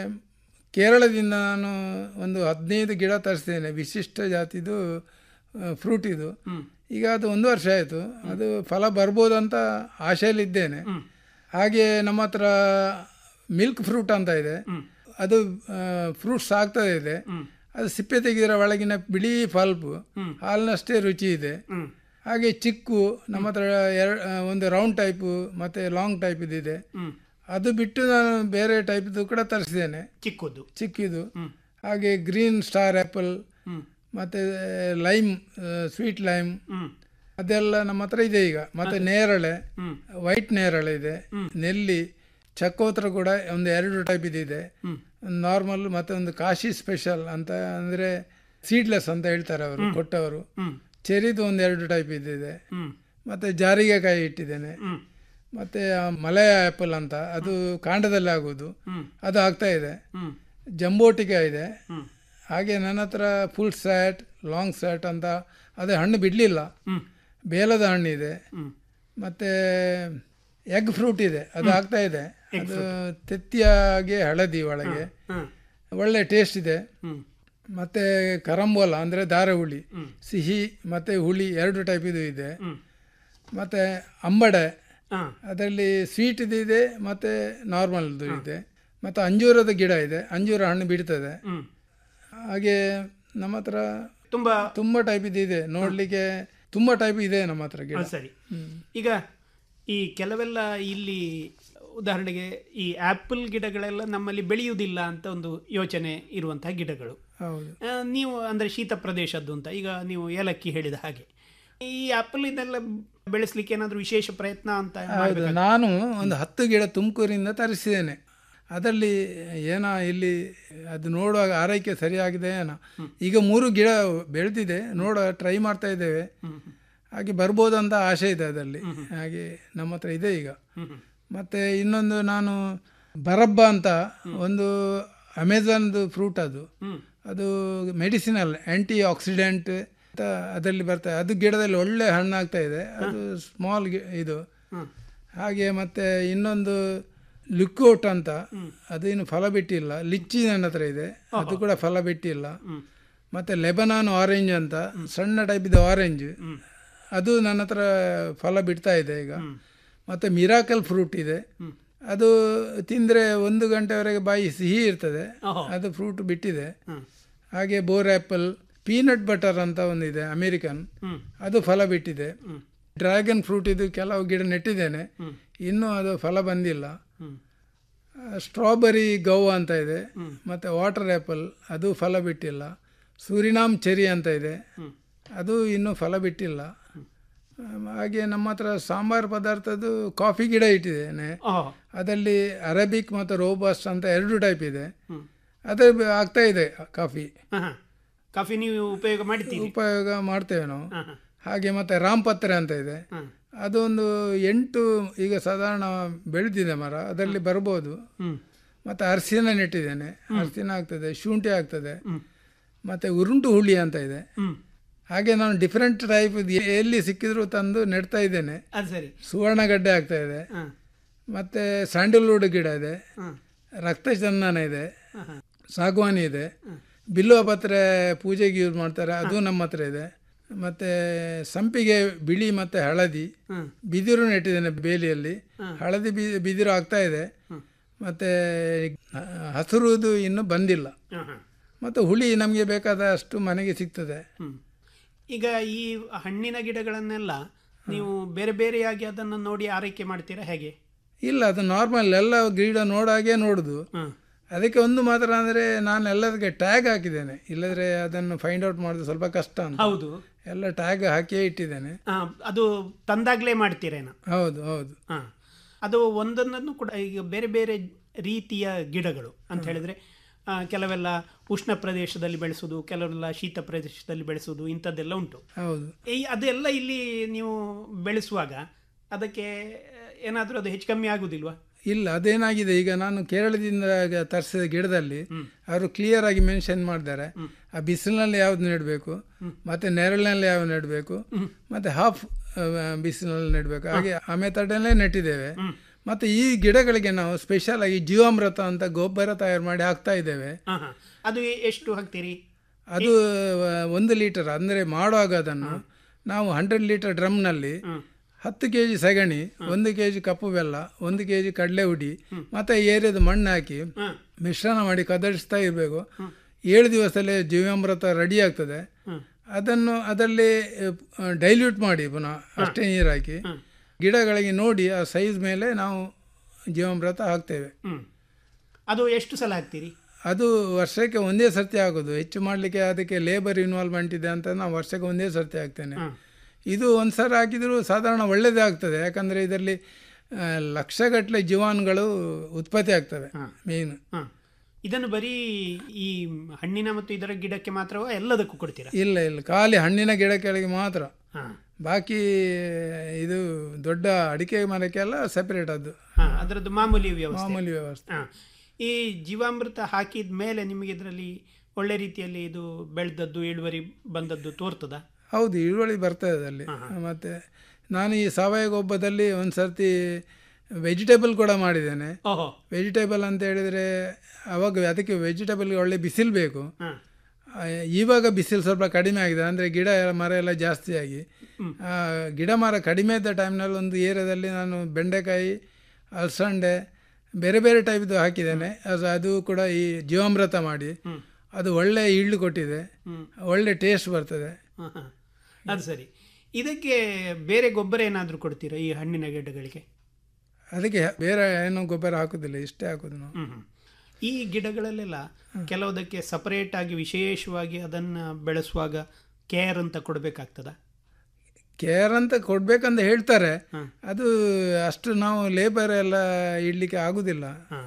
ಕೇರಳದಿಂದ ನಾನು ಒಂದು ಹದಿನೈದು ಗಿಡ ತರಿಸಿದ್ದೇನೆ ವಿಶಿಷ್ಟ ಜಾತಿದು ಫ್ರೂಟ್ ಇದು ಈಗ ಅದು ಒಂದು ವರ್ಷ ಆಯಿತು ಅದು ಫಲ ಬರ್ಬೋದಂತ ಆಶೆಯಲ್ಲಿದ್ದೇನೆ ಹಾಗೆ ನಮ್ಮ ಹತ್ರ ಮಿಲ್ಕ್ ಫ್ರೂಟ್ ಅಂತ ಇದೆ ಅದು ಫ್ರೂಟ್ಸ್ ಆಗ್ತದೆ ಇದೆ ಅದು ಸಿಪ್ಪೆ ತೆಗೆದಿರೋ ಒಳಗಿನ ಬಿಳಿ ಪಲ್ಪ್ ಹಾಲಿನಷ್ಟೇ ರುಚಿ ಇದೆ ಹಾಗೆ ಚಿಕ್ಕು ನಮ್ಮ ಹತ್ರ ಎರಡು ಒಂದು ರೌಂಡ್ ಟೈಪು ಮತ್ತು ಲಾಂಗ್ ಟೈಪ್ ಇದೆ ಅದು ಬಿಟ್ಟು ನಾನು ಬೇರೆ ಟೈಪ್ದು ಕೂಡ ತರಿಸಿದ್ದೇನೆ ಚಿಕ್ಕದು ಚಿಕ್ಕಿದು ಹಾಗೆ ಗ್ರೀನ್ ಸ್ಟಾರ್ ಆ್ಯಪಲ್ ಮತ್ತು ಲೈಮ್ ಸ್ವೀಟ್ ಲೈಮ್ ಅದೆಲ್ಲ ನಮ್ಮ ಹತ್ರ ಇದೆ ಈಗ ಮತ್ತೆ ನೇರಳೆ ವೈಟ್ ನೇರಳೆ ಇದೆ ನೆಲ್ಲಿ ಚಕ್ಕೋತ್ರ ಕೂಡ ಒಂದು ಎರಡು ಟೈಪ್ ಇದೆ ನಾರ್ಮಲ್ ಮತ್ತೆ ಒಂದು ಕಾಶಿ ಸ್ಪೆಷಲ್ ಅಂತ ಅಂದರೆ ಸೀಡ್ಲೆಸ್ ಅಂತ ಹೇಳ್ತಾರೆ ಅವರು ಕೊಟ್ಟವರು ಚೆರಿದು ಒಂದು ಎರಡು ಟೈಪ್ ಇದಿದೆ ಮತ್ತೆ ಜಾರಿಗೆಕಾಯಿ ಇಟ್ಟಿದ್ದೇನೆ ಮತ್ತೆ ಆ ಮಲಯ ಆ್ಯಪಲ್ ಅಂತ ಅದು ಕಾಂಡದಲ್ಲಿ ಆಗೋದು ಅದು ಆಗ್ತಾ ಇದೆ ಜಂಬೋಟಿಕಾ ಇದೆ ಹಾಗೆ ನನ್ನ ಹತ್ರ ಫುಲ್ ಸ್ಯಾಟ್ ಲಾಂಗ್ ಸ್ಯಾಟ್ ಅಂತ ಅದೇ ಹಣ್ಣು ಬಿಡಲಿಲ್ಲ ಬೇಲದ ಹಣ್ಣಿದೆ ಮತ್ತೆ ಎಗ್ ಫ್ರೂಟ್ ಇದೆ ಅದು ಆಗ್ತಾ ಇದೆ ಅದು ತೆತ್ತಿಯಾಗಿ ಹಳದಿ ಒಳಗೆ ಒಳ್ಳೆ ಟೇಸ್ಟ್ ಇದೆ ಮತ್ತೆ ಕರಂಬೋಲ ಅಂದರೆ ದಾರ ಹುಳಿ ಸಿಹಿ ಮತ್ತೆ ಹುಳಿ ಎರಡು ಟೈಪ್ ಇದು ಇದೆ ಮತ್ತೆ ಅಂಬಡೆ ಅದರಲ್ಲಿ ಸ್ವೀಟ್ ಇದೆ ಮತ್ತೆ ನಾರ್ಮಲ್ದು ಇದೆ ಮತ್ತೆ ಅಂಜೂರದ ಗಿಡ ಇದೆ ಅಂಜೂರ ಹಣ್ಣು ಬಿಡ್ತದೆ ಹಾಗೆ ನಮ್ಮ ಹತ್ರ ತುಂಬಾ ತುಂಬಾ ಟೈಪ್ ಇದೆ ನೋಡ್ಲಿಕ್ಕೆ ತುಂಬಾ ಟೈಪ್ ಇದೆ ನಮ್ಮ ಹತ್ರ ಗಿಡ ಆ, ಸರಿ ಈಗ ಈ ಕೆಲವೆಲ್ಲ ಇಲ್ಲಿ ಉದಾಹರಣೆಗೆ ಈ ಆಪಲ್ ಗಿಡಗಳೆಲ್ಲ ನಮ್ಮಲ್ಲಿ ಬೆಳೆಯುವುದಿಲ್ಲ ಅಂತ ಒಂದು ಯೋಚನೆ ಇರುವಂತಹ ಗಿಡಗಳು ಹೌದು ಆ, ನೀವು ಅಂದರೆ ಶೀತ ಪ್ರದೇಶದ್ದು ಅಂತ ಈಗ ನೀವು ಏಲಕ್ಕಿ ಹೇಳಿದ ಹಾಗೆ ಈ ಆಪಲ್ ಇದೆಲ್ಲ ಬೆಳೆಸ್ಲಿಕ್ಕೆ ಏನಾದ್ರು ವಿಶೇಷ ಪ್ರಯತ್ನ ಅಂತ ಹೌದು ಮಾಡ್ಬೇಕಾ? ನಾನು ಒಂದು ಹತ್ತು ಗಿಡ ತುಮಕೂರಿಂದ ತರಿಸಿದ್ದೇನೆ ಅದರಲ್ಲಿ ಏನೋ ಇಲ್ಲಿ ಅದು ನೋಡುವಾಗ ಆರೈಕೆ ಸರಿಯಾಗಿದೆ ಏನೋ ಈಗ ಮೂರು ಗಿಡ ಬೆಳೆದಿದೆ ನೋಡುವ ಟ್ರೈ ಮಾಡ್ತಾ ಇದ್ದೇವೆ ಹಾಗೆ ಬರ್ಬೋದಂತ ಆಸೆ ಇದೆ ಅದರಲ್ಲಿ ಹಾಗೆ ನಮ್ಮ ಹತ್ರ ಇದೆ ಈಗ ಮತ್ತು ಇನ್ನೊಂದು ನಾನು ಬರಬ್ಬ ಅಂತ ಒಂದು ಅಮೆಝಾನ್ದು ಫ್ರೂಟ್ ಅದು ಅದು ಮೆಡಿಸಿನಲ್ ಆ್ಯಂಟಿ ಆಕ್ಸಿಡೆಂಟ್ ಅಂತ ಅದರಲ್ಲಿ ಬರ್ತದೆ ಅದು ಗಿಡದಲ್ಲಿ ಒಳ್ಳೆ ಹಣ್ಣಾಗ್ತಾ ಇದೆ ಅದು ಸ್ಮಾಲ್ ಇದು ಹಾಗೆ ಮತ್ತೆ ಇನ್ನೊಂದು ಲಿಕ್ಕೋಟ್ ಅಂತ ಅದು ಇನ್ನು ಫಲ ಬಿಟ್ಟಿಲ್ಲ ಲಿಚ್ಚಿ ನನ್ನ ಹತ್ರ ಇದೆ ಅದು ಕೂಡ ಫಲ ಬಿಟ್ಟಿಲ್ಲ ಮತ್ತೆ ಲೆಬನಾನ್ ಆರೆಂಜ್ ಅಂತ ಸಣ್ಣ ಟೈಪ್ ಇದೆ ಆರೆಂಜ್ ಅದು ನನ್ನ ಹತ್ರ ಫಲ ಬಿಡ್ತಾ ಇದೆ ಈಗ ಮತ್ತೆ ಮಿರಾಕಲ್ ಫ್ರೂಟ್ ಇದೆ ಅದು ತಿಂದರೆ ಒಂದು ಗಂಟೆವರೆಗೆ ಬಾಯಿ ಸಿಹಿ ಇರ್ತದೆ ಅದು ಫ್ರೂಟ್ ಬಿಟ್ಟಿದೆ ಹಾಗೆ ಬೋರ್ ಆ್ಯಪಲ್ ಪೀನಟ್ ಬಟರ್ ಅಂತ ಒಂದಿದೆ ಅಮೇರಿಕನ್ ಅದು ಫಲ ಬಿಟ್ಟಿದೆ ಡ್ರ್ಯಾಗನ್ ಫ್ರೂಟ್ ಇದು ಕೆಲವು ಗಿಡ ನೆಟ್ಟಿದ್ದೇನೆ ಇನ್ನೂ ಅದು ಫಲ ಬಂದಿಲ್ಲ ಸ್ಟ್ರಾಬೆರಿ ಗೌ ಅಂತ ಇದೆ ಮತ್ತು ವಾಟರ್ ಆ್ಯಪಲ್ ಅದು ಫಲ ಬಿಟ್ಟಿಲ್ಲ ಸೂರಿನಾಮ್ ಚೆರಿ ಅಂತ ಇದೆ ಅದು ಇನ್ನೂ ಫಲ ಬಿಟ್ಟಿಲ್ಲ ಹಾಗೆ ನಮ್ಮ ಹತ್ರ ಸಾಂಬಾರು ಪದಾರ್ಥದ್ದು ಕಾಫಿ ಗಿಡ ಇಟ್ಟಿದ್ದೇನೆ ಓಹ್. ಅದರಲ್ಲಿ ಅರೇಬಿಕ್ ಮತ್ತು ರೋಬಸ್ಟ್ ಅಂತ ಎರಡು ಟೈಪ್ ಇದೆ ಅದೇ ಬ- ಆಗ್ತಾ ಇದೆ ಕಾಫಿ ಹ, ಹ. ಕಾಫಿ ನೀವು ಉಪಯೋಗ ಮಾಡಿದ್ದೀರಿ ಉಪಯೋಗ ಮಾಡ್ತೇವೆ ನಾವು ಹ, ಹ. ಹಾಗೆ ಮತ್ತೆ ರಾಮಪತ್ರೆ ಅಂತ ಇದೆ ಹ. ಅದೊಂದು ಎಂಟು ಈಗ ಸಾಧಾರಣ ಬೆಳೆದಿದೆ ಮರ ಅದರಲ್ಲಿ ಬರ್ಬೋದು ಹ್ಮ್. ಮತ್ತೆ ಅರಸಿನ ನೆಟ್ಟಿದ್ದೇನೆ ಅರಸಿನ ಆಗ್ತದೆ ಶುಂಠಿ ಆಗ್ತದೆ ಮತ್ತೆ ಉರುಂಟು ಹುಳಿ ಅಂತ ಇದೆ ಹ್ಮ್. ಹಾಗೆ ನಾನು ಡಿಫ್ರೆಂಟ್ ಟೈಪ್ ಎಲ್ಲಿ ಸಿಕ್ಕಿದ್ರು ತಂದು ನೆಡ್ತಾ ಇದ್ದೇನೆ ಅದು ಸರಿ ಸುವರ್ಣಗಡ್ಡೆ ಆಗ್ತಾ ಇದೆ ಹ. ಮತ್ತೆ ಸ್ಯಾಂಡಲ್ವುಡ್ ಗಿಡ ಇದೆ ಹ. ರಕ್ತ ಚಂದನ ಇದೆ ಹ, ಹ. ಸಾಗವಾನಿ ಇದೆ ಬಿಲ್ವ ಪತ್ರೆ ಪೂಜೆಗೆ ಯೂಸ್ ಮಾಡ್ತಾರೆ ಅದು ನಮ್ಮ ಹತ್ರ ಇದೆ ಮತ್ತೆ ಸಂಪಿಗೆ ಬಿಳಿ ಮತ್ತೆ ಹಳದಿ ಹ್ಮ್. ಬಿದಿರು ನೆಟ್ಟಿದ್ದೇನೆ ಬೇಲಿಯಲ್ಲಿ ಹಳದಿ ಬಿ- ಬಿದಿರು ಆಗ್ತಾ ಇದೆ ಮತ್ತೆ ಆ, ಹಸಿರುದು ಇನ್ನೂ ಬಂದಿಲ್ಲ ಹ, ಹ. ಮತ್ತು ಹುಳಿ ನಮಗೆ ಬೇಕಾದಷ್ಟು ಮನೆಗೆ ಸಿಗ್ತದೆ ಹ್ಮ್. ಈಗ ಈ ಹಣ್ಣಿನ ಗಿಡಗಳನ್ನೆಲ್ಲ ನೀವು ಬೇರೆ ಬೇರೆಯಾಗಿ ಅದನ್ನು ನೋಡಿ ಆರೈಕೆ ಮಾಡ್ತೀರಾ ಹೇಗೆ ಇಲ್ಲ ಅದು ನಾರ್ಮಲ್ ಎಲ್ಲ ಗಿಡ ನೋಡಾಗೆ ನೋಡುದು ಹ್ಮ್. ಅದಕ್ಕೆ ಒಂದು ಮಾತ್ರ ಅಂದರೆ ನಾನು ಎಲ್ಲದಕ್ಕೆ ಟ್ಯಾಗ್ ಹಾಕಿದ್ದೇನೆ ಇಲ್ಲದ್ರೆ ಅದನ್ನು ಫೈಂಡ್ ಔಟ್ ಮಾಡೋದು ಸ್ವಲ್ಪ ಕಷ್ಟ ಅಂತ ಹೌದು ಎಲ್ಲ ಟ್ಯಾಗ್ ಹಾಕಿಯೇ ಇಟ್ಟಿದ್ದೇನೆ ಆ, ಅದು ತಂದಾಗ್ಲೇ ಮಾಡ್ತೀರೇನೋ ಹೌದು ಹೌದು ಹಾ ಅದು ಒಂದೊಂದನ್ನು ಕೂಡ ಈಗ ಬೇರೆ ಬೇರೆ ರೀತಿಯ ಗಿಡಗಳು ಅಂತ ಹೇಳಿದ್ರೆ ಆ, ಕೆಲವೆಲ್ಲ ಉಷ್ಣ ಪ್ರದೇಶದಲ್ಲಿ ಬೆಳೆಸೋದು ಕೆಲವೆಲ್ಲ ಶೀತ ಪ್ರದೇಶದಲ್ಲಿ ಬೆಳೆಸೋದು ಇಂಥದ್ದೆಲ್ಲ ಉಂಟು ಹೌದು ಈ ಅದೆಲ್ಲ ಇಲ್ಲಿ ನೀವು ಬೆಳೆಸುವಾಗ ಅದಕ್ಕೆ ಏನಾದರೂ ಅದು ಹೆಚ್ಚು ಕಮ್ಮಿ ಆಗುದಿಲ್ವಾ ಇಲ್ಲ ಅದೇನಾಗಿದೆ ಈಗ ನಾನು ಕೇರಳದಿಂದ ತರಿಸಿದ ಗಿಡದಲ್ಲಿ ಅವರು ಕ್ಲಿಯರ್ ಆಗಿ ಮೆನ್ಷನ್ ಮಾಡಿದ್ದಾರೆ ಆ ಬಿಸಿಲಿನಲ್ಲಿ ಯಾವ್ದು ನೆಡಬೇಕು ಮತ್ತೆ ನೆರಳಿನಲ್ಲಿ ಯಾವ್ದು ನೆಡಬೇಕು ಮತ್ತೆ ಹಾಫ್ ಬಿಸಿಲಿನಲ್ಲಿ ನೆಡಬೇಕು ಹಾಗೆ ಆ ಮೆಥಡಲ್ಲೇ ನೆಟ್ಟಿದ್ದೇವೆ ಮತ್ತೆ ಈ ಗಿಡಗಳಿಗೆ ನಾವು ಸ್ಪೆಷಲ್ ಆಗಿ ಜೀವಾಮೃತ ಅಂತ ಗೊಬ್ಬರ ತಯಾರು ಮಾಡಿ ಹಾಕ್ತಾ ಇದ್ದೇವೆ ಹಾ ಹಾ ಅದು ಎಷ್ಟು ಹಾಕ್ತೀರಿ ಅದು ಆ, ಒಂದು ಲೀಟರ್ ಅಂದರೆ ಮಾಡುವಾಗ ಅದನ್ನು ನಾವು ಹಂಡ್ರೆಡ್ ಲೀಟರ್ ಡ್ರಮ್ನಲ್ಲಿ ಹತ್ತು ಕೆ ಜಿ ಸಗಣಿ ಒಂದು ಕೆ ಜಿ ಕಪ್ಪು ಬೆಲ್ಲ ಒಂದು ಕೆ ಜಿ ಕಡಲೆ ಹುಡಿ ಮತ್ತು ಏರಿಯದ ಮಣ್ಣು ಹಾಕಿ ಮಿಶ್ರಣ ಮಾಡಿ ಕದಡಿಸ್ತಾ ಇರಬೇಕು ಏಳು ದಿವಸದಲ್ಲೇ ಜೀವಾಮೃತ ರೆಡಿ ಆಗ್ತದೆ ಅದನ್ನು ಅದರಲ್ಲಿ ಡೈಲ್ಯೂಟ್ ಮಾಡಿ ಪುನಃ ಅಷ್ಟೇ ನೀರು ಹಾಕಿ ಗಿಡಗಳಿಗೆ ನೋಡಿ ಆ ಸೈಜ್ ಮೇಲೆ ನಾವು ಜೀವಾಮೃತ ಹಾಕ್ತೇವೆ ಹ್ಮ್ ಅದು ಎಷ್ಟು ಸಲ ಹಾಕ್ತೀರಿ ಅದು ವರ್ಷಕ್ಕೆ ಒಂದೇ ಸರ್ತಿ ಆಗೋದು ಹೆಚ್ಚು ಮಾಡಲಿಕ್ಕೆ ಅದಕ್ಕೆ ಲೇಬರ್ ಇನ್ವಾಲ್ವ್ಮೆಂಟ್ ಇದೆ ಅಂತ ನಾವು ವರ್ಷಕ್ಕೆ ಒಂದೇ ಸರ್ತಿ ಹಾಕ್ತೇನೆ ಇದು ಒಂದು ಸಲ ಹಾಕಿದರೂ ಸಾಧಾರಣ ಒಳ್ಳೆಯದೇ ಆಗ್ತದೆ ಯಾಕಂದರೆ ಇದರಲ್ಲಿ ಆ, ಲಕ್ಷಗಟ್ಟಲೆ ಜೀವಾಣುಗಳು ಉತ್ಪತ್ತಿ ಆಗ್ತವೆ ಮೇನ್ ಹಾ ಇದನ್ನು ಬರೀ ಈ ಹಣ್ಣಿನ ಮತ್ತು ಇದರ ಗಿಡಕ್ಕೆ ಮಾತ್ರವಾ ಎಲ್ಲದಕ್ಕೂ ಕೊಡ್ತೀರಾ ಇಲ್ಲ ಇಲ್ಲ ಖಾಲಿ ಹಣ್ಣಿನ ಗಿಡಗಳಿಗೆ ಮಾತ್ರ ಹಾ ಬಾಕಿ ಇದು ದೊಡ್ಡ ಅಡಿಕೆ ಮರಕ್ಕೆಲ್ಲ ಸೆಪರೇಟ್ ಅದು ಹಾ ಅದರದ್ದು ಮಾಮೂಲಿ ವ್ಯವಸ್ಥೆ ಮಾಮೂಲಿ ವ್ಯವಸ್ಥೆ ಹಾ ಈ ಜೀವಾಮೃತ ಹಾಕಿದ ಮೇಲೆ ನಿಮಗೆ ಇದರಲ್ಲಿ ಒಳ್ಳೆ ರೀತಿಯಲ್ಲಿ ಇದು ಬೆಳೆದದ್ದು ಇಳುವರಿ ಬಂದದ್ದು ತೋರ್ತದ ಹೌದು ಇಳುವರಿ ಬರ್ತದೆ ಅದರಲ್ಲಿ ಮತ್ತು ನಾನು ಈ ಸಾವಯವ ಗೊಬ್ಬರದಲ್ಲಿ ಒಂದು ಸರ್ತಿ ವೆಜಿಟೇಬಲ್ ಕೂಡ ಮಾಡಿದ್ದೇನೆ ಓಹೋ ವೆಜಿಟೇಬಲ್ ಅಂತ ಹೇಳಿದರೆ ಅವಾಗ ಅದಕ್ಕೆ ವೆಜಿಟೇಬಲ್ಗೆ ಒಳ್ಳೆ ಬಿಸಿಲು ಬೇಕು ಹಾ ಆ, ಇವಾಗ ಬಿಸಿಲು ಸ್ವಲ್ಪ ಕಡಿಮೆ ಆಗಿದೆ ಅಂದರೆ ಗಿಡ ಎಲ್ಲ ಮರ ಎಲ್ಲ ಜಾಸ್ತಿ ಆಗಿ ಆ, ಗಿಡ ಮರ ಕಡಿಮೆ ಇದ್ದ ಟೈಮ್ನಲ್ಲಿ ಒಂದು ಏರಿಯಾದಲ್ಲಿ ನಾನು ಬೆಂಡೆಕಾಯಿ ಅಲಸಂಡೆ ಬೇರೆ ಬೇರೆ ಟೈಪ್ದು ಹಾಕಿದ್ದೇನೆ ಅದು ಅದು ಕೂಡ ಈ ಜೀವಾಮೃತ ಮಾಡಿ ಅದು ಒಳ್ಳೆ ಈಳ್ಳು ಕೊಟ್ಟಿದೆ ಒಳ್ಳೆ ಟೇಸ್ಟ್ ಬರ್ತದೆ ಹಾ, ಹಾ. ಅದು ಸರಿ ಇದಕ್ಕೆ ಬೇರೆ ಗೊಬ್ಬರ ಏನಾದರೂ ಕೊಡ್ತೀರಾ ಈ ಹಣ್ಣಿನ ಗಿಡಗಳಿಗೆ ಅದಕ್ಕೆ ಬೇರೆ ಏನು ಗೊಬ್ಬರ ಹಾಕೋದಿಲ್ಲ ಇಷ್ಟೇ ಹಾಕೋದು ನಾವು ಹ್ಮ್ ಹ್ಮ್. ಈ ಗಿಡಗಳಲ್ಲೆಲ್ಲ ಕೆಲವುದಕ್ಕೆ ಸಪರೇಟ್ ಆಗಿ ವಿಶೇಷವಾಗಿ ಅದನ್ನು ಬೆಳೆಸುವಾಗ ಕೇರ್ ಅಂತ ಕೊಡಬೇಕಾಗ್ತದ ಕೇರ್ ಅಂತ ಕೊಡ್ಬೇಕಂತ ಹೇಳ್ತಾರೆ ಅದು ಅಷ್ಟು ನಾವು ಲೇಬರ್ ಎಲ್ಲ ಇಡ್ಲಿಕ್ಕೆ ಆಗುದಿಲ್ಲ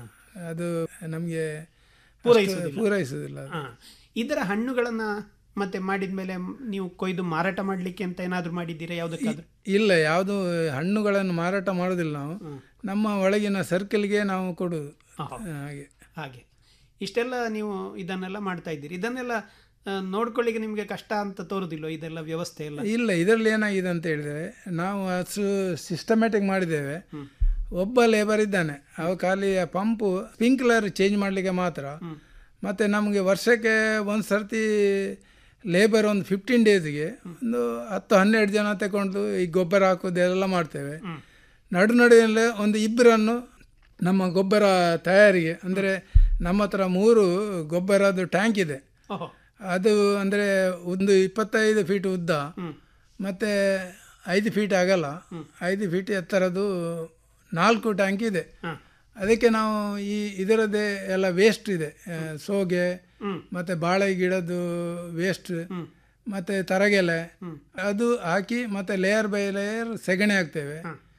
ಅದು ನಮಗೆ ಪೂರೈಸುವುದಿಲ್ಲ. ಪೂರೈಸುವುದಿಲ್ಲ ಹಾ. ಇದರ ಹಣ್ಣುಗಳನ್ನ ಮತ್ತೆ ಮಾಡಿದ್ಮೇಲೆ ನೀವು ಕೊಯ್ದು ಮಾರಾಟ ಮಾಡ್ಲಿಕ್ಕೆ ಅಂತ ಏನಾದ್ರು ಮಾಡಿದ್ದೀರಾ ಯಾವ್ದಕ್ಕಾದ್ರೂ ಇಲ್ಲ ಯಾವುದು ಹಣ್ಣುಗಳನ್ನು ಮಾರಾಟ ಮಾಡೋದಿಲ್ಲ ನಾವು ನಮ್ಮ ಒಳಗಿನ ಸರ್ಕಲ್ಗೆ ನಾವು ಕೊಡುದು ಆಹಾ. ಹಾಗೆ ಹಾಗೆ ಇಷ್ಟೆಲ್ಲ ನೀವು ಇದನ್ನೆಲ್ಲ ಮಾಡ್ತಾ ಇದ್ದೀರಿ ಇದನ್ನೆಲ್ಲ ಆ, ನೋಡ್ಕೊಳ್ಳಿಕ್ಕೆ ನಿಮಗೆ ಕಷ್ಟ ಅಂತ ತೋರುದಿಲ್ಲ ಇದೆಲ್ಲ ವ್ಯವಸ್ಥೆ ಎಲ್ಲ ಇಲ್ಲ ಇದರಲ್ಲಿ ಏನಾಗಿದೆ ಅಂತ ಹೇಳಿದರೆ ನಾವು ಅಷ್ಟು ಸಿಸ್ಟಮ್ಯಾಟಿಕ್ ಮಾಡಿದ್ದೇವೆ ಒಬ್ಬ ಲೇಬರ್ ಇದ್ದಾನೆ ಅವ ಖಾಲಿ ಆ ಪಂಪು ಸ್ಪ್ರಿಂಕ್ಲರ್ ಚೇಂಜ್ ಮಾಡಲಿಕ್ಕೆ ಮಾತ್ರ ಮತ್ತು ನಮಗೆ ವರ್ಷಕ್ಕೆ ಒಂದು ಸರ್ತಿ ಲೇಬರ್ ಒಂದು ಫಿಫ್ಟೀನ್ ಡೇಸ್ಗೆ ಒಂದು ಹತ್ತು ಹನ್ನೆರಡು ಜನ ತಗೊಂಡು ಈ ಗೊಬ್ಬರ ಹಾಕೋದು ಎಲ್ಲ ಮಾಡ್ತೇವೆ ನಡು ನಡುವಲ್ಲೇ ಒಂದು ಇಬ್ಬರನ್ನು ನಮ್ಮ ಗೊಬ್ಬರ ತಯಾರಿಗೆ ಅಂದರೆ ನಮ್ಮ ಹತ್ರ ಮೂರು ಗೊಬ್ಬರದ್ದು ಟ್ಯಾಂಕ್ ಇದೆ ಓಹೋ ಅದು ಅಂದರೆ ಒಂದು ಇಪ್ಪತ್ತೈದು ಫೀಟ್ ಉದ್ದ ಮತ್ತು ಐದು ಫೀಟ್ ಆಗಲ್ಲ ಐದು ಫೀಟ್ ಎತ್ತರದ್ದು ನಾಲ್ಕು ಟ್ಯಾಂಕ್ ಇದೆ ಅದಕ್ಕೆ ನಾವು ಈ ಇದರದ್ದೇ ಎಲ್ಲ ವೇಸ್ಟ್ ಇದೆ ಆ, ಸೋಗೆ ಮತ್ತು ಬಾಳೆ ಗಿಡದ್ದು ವೇಸ್ಟ್ ಮತ್ತು ತರಗೆಲೆ ಅದು ಹಾಕಿ ಮತ್ತು ಲೇಯರ್ ಬೈ ಲೇಯರ್ ಸೆಗಣಿ ಹಾಕ್ತೇವೆ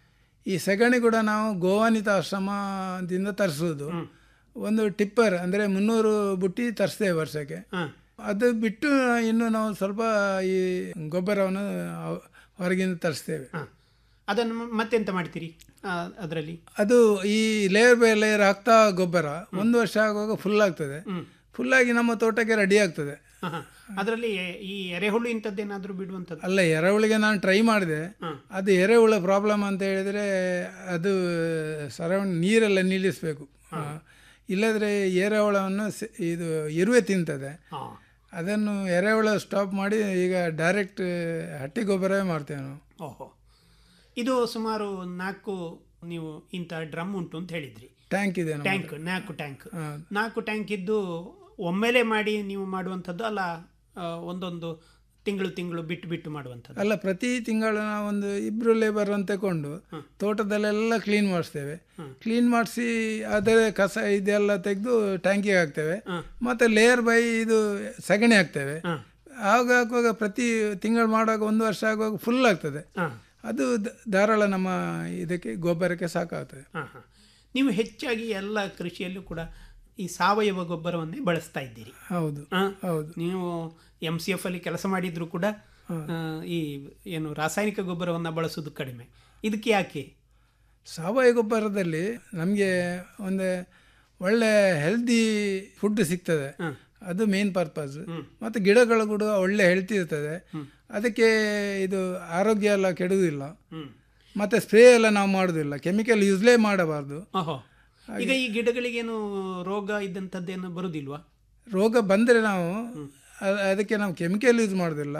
ಈ ಸೆಗಣಿ ಕೂಡ ನಾವು ಗೋವಾನಿತ ಆಶ್ರಮದಿಂದ ತರಿಸೋದು ಒಂದು ಟಿಪ್ಪರ್ ಅಂದರೆ ಮುನ್ನೂರು ಬುಟ್ಟಿ ತರಿಸ್ತೇವೆ ವರ್ಷಕ್ಕೆ ಅದು ಬಿಟ್ಟು ಇನ್ನು ನಾವು ಸ್ವಲ್ಪ ಈ ಗೊಬ್ಬರವನ್ನು ಹೊರಗಿಂದ ತರಿಸ್ತೇವೆ ಅದನ್ನು ಮ- ಮತ್ತೆಂತ ಮಾಡ್ತೀರಿ ಅದರಲ್ಲಿ ಅದು ಈ ಲೇಯರ್ ಬೈ ಲೇಯರ್ ಹಾಕ್ತಾ ಗೊಬ್ಬರ ಒಂದು ವರ್ಷ ಆಗುವಾಗ ಫುಲ್ ಆಗ್ತದೆ ಫುಲ್ ಆಗಿ ನಮ್ಮ ತೋಟಕ್ಕೆ ರೆಡಿ ಆಗ್ತದೆ ಅದರಲ್ಲಿ ಈ ಎರೆಹುಳು ಇಂಥದ್ದೇನಾದ್ರೂ ಬಿಡುವಂಥದ್ದು ಅಲ್ಲ ಎರೆಹುಳಿಗೆ ನಾನು ಟ್ರೈ ಮಾಡಿದೆ ಅದು ಎರೆಹುಳ ಪ್ರಾಬ್ಲಮ್ ಅಂತ ಹೇಳಿದರೆ ಅದು ಸರೌಂಡ್ ನೀರೆಲ್ಲ ನಿಲ್ಲಿಸಬೇಕು ಇಲ್ಲದ್ರೆ ಎರೆಹುಳವನ್ನು ಸ- ಇದು ಇರುವೆ ತಿಂತದೆ ಅದನ್ನು ಎರೆಹುಳ ಸ್ಟಾಪ್ ಮಾಡಿ ಈಗ ಡೈರೆಕ್ಟ್ ಹಟ್ಟಿ ಗೊಬ್ಬರವೇ ಮಾಡ್ತೇವೆ ನಾವು ಓಹೋ ಇದು ಸುಮಾರು ನಾಲ್ಕು ನೀವು ಇಂಥ ಡ್ರಮ್ ಉಂಟು ಅಂತ ಹೇಳಿದ್ರಿ ಟ್ಯಾಂಕ್ ಇದೆ ನಮ್ಮ ಟ್ಯಾಂಕ್ ನಾಲ್ಕು ಟ್ಯಾಂಕ್ ನಾಲ್ಕು ಟ್ಯಾಂಕ್ ಇದ್ದು ಒಮ್ಮೆಲೆ ಮಾಡಿ ನೀವು ಮಾಡುವಂಥದ್ದು ಅಲ್ಲ ಆ, ಒಂದೊಂದು ತಿಂಗಳು ತಿಂಗಳು ಬಿಟ್ಟು ಬಿಟ್ಟು ಮಾಡುವಂಥದ್ದು ಅಲ್ಲ ಪ್ರತಿ ತಿಂಗಳು ನಾವು ಒಂದು ಇಬ್ರು ಲೇಬರ್ ಅಂತ ತಗೊಂಡು ತೋಟದಲ್ಲೆಲ್ಲ ಕ್ಲೀನ್ ಮಾಡಿಸ್ತೇವೆ ಕ್ಲೀನ್ ಮಾಡಿಸಿ ಅದರ ಕಸ ಇದೆಲ್ಲ ತೆಗೆದು ಟ್ಯಾಂಕಿಗೆ ಹಾಕ್ತೇವೆ ಮತ್ತೆ ಲೇಯರ್ ಬೈ ಇದು ಸಗಣಿ ಹಾಕ್ತೇವೆ ಆಗ ಹಾಕುವಾಗ ಪ್ರತಿ ತಿಂಗಳು ಮಾಡುವಾಗ ಒಂದು ವರ್ಷ ಆಗುವಾಗ ಫುಲ್ ಆಗ್ತದೆ ಅದು ದ- ಧಾರಾಳ ನಮ್ಮ ಇದಕ್ಕೆ ಗೊಬ್ಬರಕ್ಕೆ ಸಾಕಾಗ್ತದೆ ಹಾಂ ಹಾಂ ನೀವು ಹೆಚ್ಚಾಗಿ ಎಲ್ಲ ಕೃಷಿಯಲ್ಲೂ ಕೂಡ ಈ ಸಾವಯವ ಗೊಬ್ಬರವನ್ನೇ ಬಳಸ್ತಾ ಇದ್ದೀರಿ ಹೌದು ಆ? ಹೌದು ನೀವು ಎಮ್ ಸಿ ಎಫ್ ಅಲ್ಲಿ ಕೆಲಸ ಮಾಡಿದ್ರು ಕೂಡ ಆ, ಈ ಏನು ರಾಸಾಯನಿಕ ಗೊಬ್ಬರವನ್ನು ಬಳಸೋದು ಕಡಿಮೆ ಇದಕ್ಕೆ ಯಾಕೆ ಸಾವಯವ ಗೊಬ್ಬರದಲ್ಲಿ ನಮಗೆ ಒಂದು ಒಳ್ಳೆ ಹೆಲ್ದಿ ಫುಡ್ ಸಿಗ್ತದೆ ಅದು ಮೇನ್ ಪರ್ಪಸ್ ಮತ್ತು ಗಿಡಗಳು ಕೂಡ ಒಳ್ಳೆ ಹೆಲ್ತಿ ಇರ್ತದೆ ಅದಕ್ಕೆ ಇದು ಆರೋಗ್ಯ ಎಲ್ಲ ಕೆಡುವುದಿಲ್ಲ ಮತ್ತು ಸ್ಪ್ರೇ ಎಲ್ಲ ನಾವು ಮಾಡೋದಿಲ್ಲ ಕೆಮಿಕಲ್ ಯೂಸ್ಲೇ ಮಾಡಬಾರ್ದು ಓಹೋ ಈಗ ಈ ಗಿಡಗಳಿಗೇನು ರೋಗ ಇದ್ದಂಥದ್ದೇನು ಬರುದಿಲ್ವಾ ರೋಗ ಬಂದರೆ ನಾವು ಅ- ಅದಕ್ಕೆ ನಾವು ಕೆಮಿಕಲ್ ಯೂಸ್ ಮಾಡೋದಿಲ್ಲ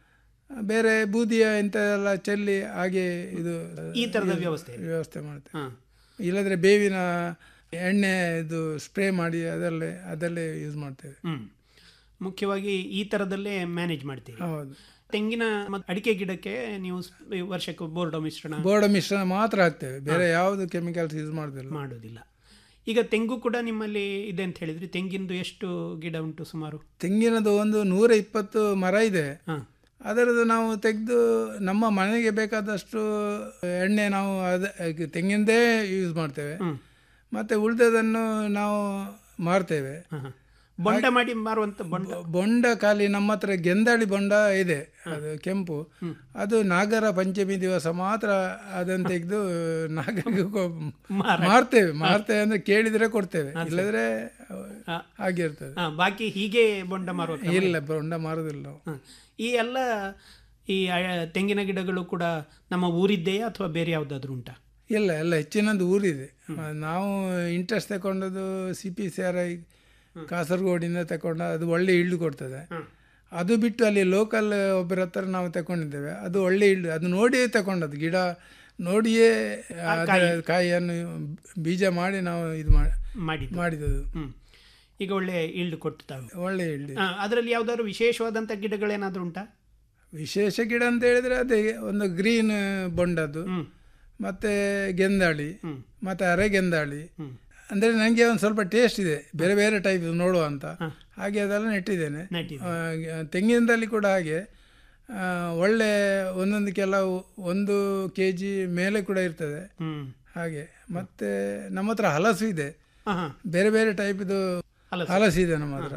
ಬೇರೆ ಬೂದಿಯ ಇಂಥದೆಲ್ಲ ಚೆಲ್ಲಿ ಹಾಗೆ ಇದು ಈ ಥರದ ವ್ಯವಸ್ಥೆ ವ್ಯವಸ್ಥೆ ಮಾಡ್ತೇವೆ ಹಾಂ ಇಲ್ಲದ್ರೆ ಬೇವಿನ ಎಣ್ಣೆ ಇದು ಸ್ಪ್ರೇ ಮಾಡಿ ಅದಲ್ಲೇ ಅದಲ್ಲೇ ಯೂಸ್ ಮಾಡ್ತೇವೆ ಹ್ಞೂ ಮುಖ್ಯವಾಗಿ ಈ ಥರದಲ್ಲೇ ಮ್ಯಾನೇಜ್ ಮಾಡ್ತೀರಿ ಹೌದು ತೆಂಗಿನ ಮತ್ತು ಅಡಿಕೆ ಗಿಡಕ್ಕೆ ನೀವು ಸ್- ವರ್ಷಕ್ಕೆ ಬೋರ್ಡೋ ಮಿಶ್ರಣ ಬೋರ್ಡ ಮಿಶ್ರಣ ಮಾತ್ರ ಹಾಕ್ತೇವೆ ಬೇರೆ ಯಾವುದು ಕೆಮಿಕಲ್ಸ್ ಯೂಸ್ ಮಾಡೋದಿಲ್ಲ ಮಾಡೋದಿಲ್ಲ ಈಗ ತೆಂಗು ಕೂಡ ನಿಮ್ಮಲ್ಲಿ ಇದೆ ಅಂತ ಹೇಳಿದ್ರಿ ತೆಂಗಿಂದು ಎಷ್ಟು ಗಿಡ ಉಂಟು ಸುಮಾರು ತೆಂಗಿನದು ಒಂದು ನೂರ ಇಪ್ಪತ್ತು ಮರ ಇದೆ ಅದರದ್ದು ನಾವು ತೆಗೆದು ನಮ್ಮ ಮನೆಗೆ ಬೇಕಾದಷ್ಟು ಎಣ್ಣೆ ನಾವು ಅದ ತೆಂಗಿನದೇ ಯೂಸ್ ಮಾಡ್ತೇವೆ ಮತ್ತು ಉಳಿದದನ್ನು ನಾವು ಮಾರ್ತೇವೆ ಬೊಂಡ ಮಾಡಿ ಮಾರುವಂತ ಬೊಂಡ ಬೊ- ಬೊಂಡ ಖಾಲಿ ನಮ್ಮ ಹತ್ರ ಗೆಂದಾಳಿ ಬೊಂಡ ಇದೆ ಅದು ಕೆಂಪು ಅದು ನಾಗರ ಪಂಚಮಿ ದಿವಸ ಮಾತ್ರ ಅದನ್ನು ತೆಗೆದು ನಾಗರಿಗೆ ಕೊ- ಮಾರ್ತೇವೆ ಮಾರ್ತೇವೆ ಅಂದ್ರೆ ಕೇಳಿದ್ರೆ ಕೊಡ್ತೇವೆ ಇಲ್ಲದ್ರೆ ಹಾಗಿರ್ತದೆ ಹಾ, ಬಾಕಿ ಹೀಗೆ ಬೊಂಡ ಮಾರುವ ಕ್ರಮ ಇಲ್ಲ ಬೊಂಡ ಮಾರುದಿಲ್ಲ ನಾವು ಹ. ಈ ಎಲ್ಲ ಈ ಆ- ತೆಂಗಿನ ಗಿಡಗಳು ಕೂಡ ನಮ್ಮ ಊರಿದ್ದೆಯಾ ಅಥವಾ ಬೇರೆ ಯಾವುದಾದ್ರೂ ಉಂಟಾ ಇಲ್ಲ ಎಲ್ಲ ಹೆಚ್ಚಿನದು ಊರಿದೆ ನಾವು ಇಂಟ್ರೆಸ್ಟ್ ತಗೊಂಡದ್ದು C P C R I ಕಾಸರಗೋಡಿಂದ ತಗೊಂಡ ಅದು ಒಳ್ಳೆ ಇಳ್ಳು ಕೊಡ್ತದೆ ಅದು ಬಿಟ್ಟು ಅಲ್ಲಿ ಲೋಕಲ್ ಒಬ್ಬರ ಹತ್ರ ನಾವು ತಗೊಂಡಿದ್ದೇವೆ ಅದು ಒಳ್ಳೆ ಇಳ್ಳು ಅದು ನೋಡಿಯೇ ತಗೊಂಡದ್ದು ಗಿಡ ನೋಡಿಯೇ ಅದರ ಕಾಯಿಯನ್ನು ಬೀಜ ಮಾಡಿ ನಾವು ಇದು ಮಾಡಿ ಮಾಡಿದ್ದು ಮಾಡಿದದು ಹ್ಮ್ ಈಗ ಒಳ್ಳೆ ಈಲ್ಡ್ ಕೊಡ್ತಾವೆ ಒಳ್ಳೆ ಇಳ್ಳು ಅದರಲ್ಲಿ ಯಾವ್ದಾದ್ರು ವಿಶೇಷವಾದಂಥ ಗಿಡಗಳೇನಾದ್ರೂ ಉಂಟಾ ವಿಶೇಷ ಗಿಡ ಅಂತ ಹೇಳಿದ್ರೆ ಅದೇ ಒಂದು ಗ್ರೀನ್ ಬೊಂಡದ್ದು ಮತ್ತೆ ಗೆಂದಾಳಿ ಮತ್ತೆ ಅರೆಗೆಂದಾಳಿ ಅಂದ್ರೆ ನನಗೆ ಒಂದು ಸ್ವಲ್ಪ ಟೇಸ್ಟ್ ಇದೆ ಬೇರೆ ಬೇರೆ ಟೈಪ್ ನೋಡುವ ಅಂತ ಹಾಗೆ ಅದೆಲ್ಲ ನೆಟ್ಟಿದ್ದೇನೆ ನೆಟ್ಟಿದ್ದೀರಿ. ಆ, ತೆಂಗಿನದಲ್ಲಿ ಕೂಡ ಹಾಗೆ ಆ, ಒಳ್ಳೆ ಒಂದೊಂದು ಕೆಲವು ಒಂದು ಕೆ ಜಿ ಮೇಲೆ ಕೂಡ ಇರ್ತದೆ ಹ್ಮ್ ಹಾಗೆ ಮತ್ತೆ ನಮ್ಮ ಹತ್ರ ಹಲಸು ಇದೆ ಹಾ ಹಾ ಬೇರೆ ಬೇರೆ ಟೈಪ್ದು ಹಲಸು. ಹಲಸು ಇದೆ ನಮ್ಮ ಹತ್ರ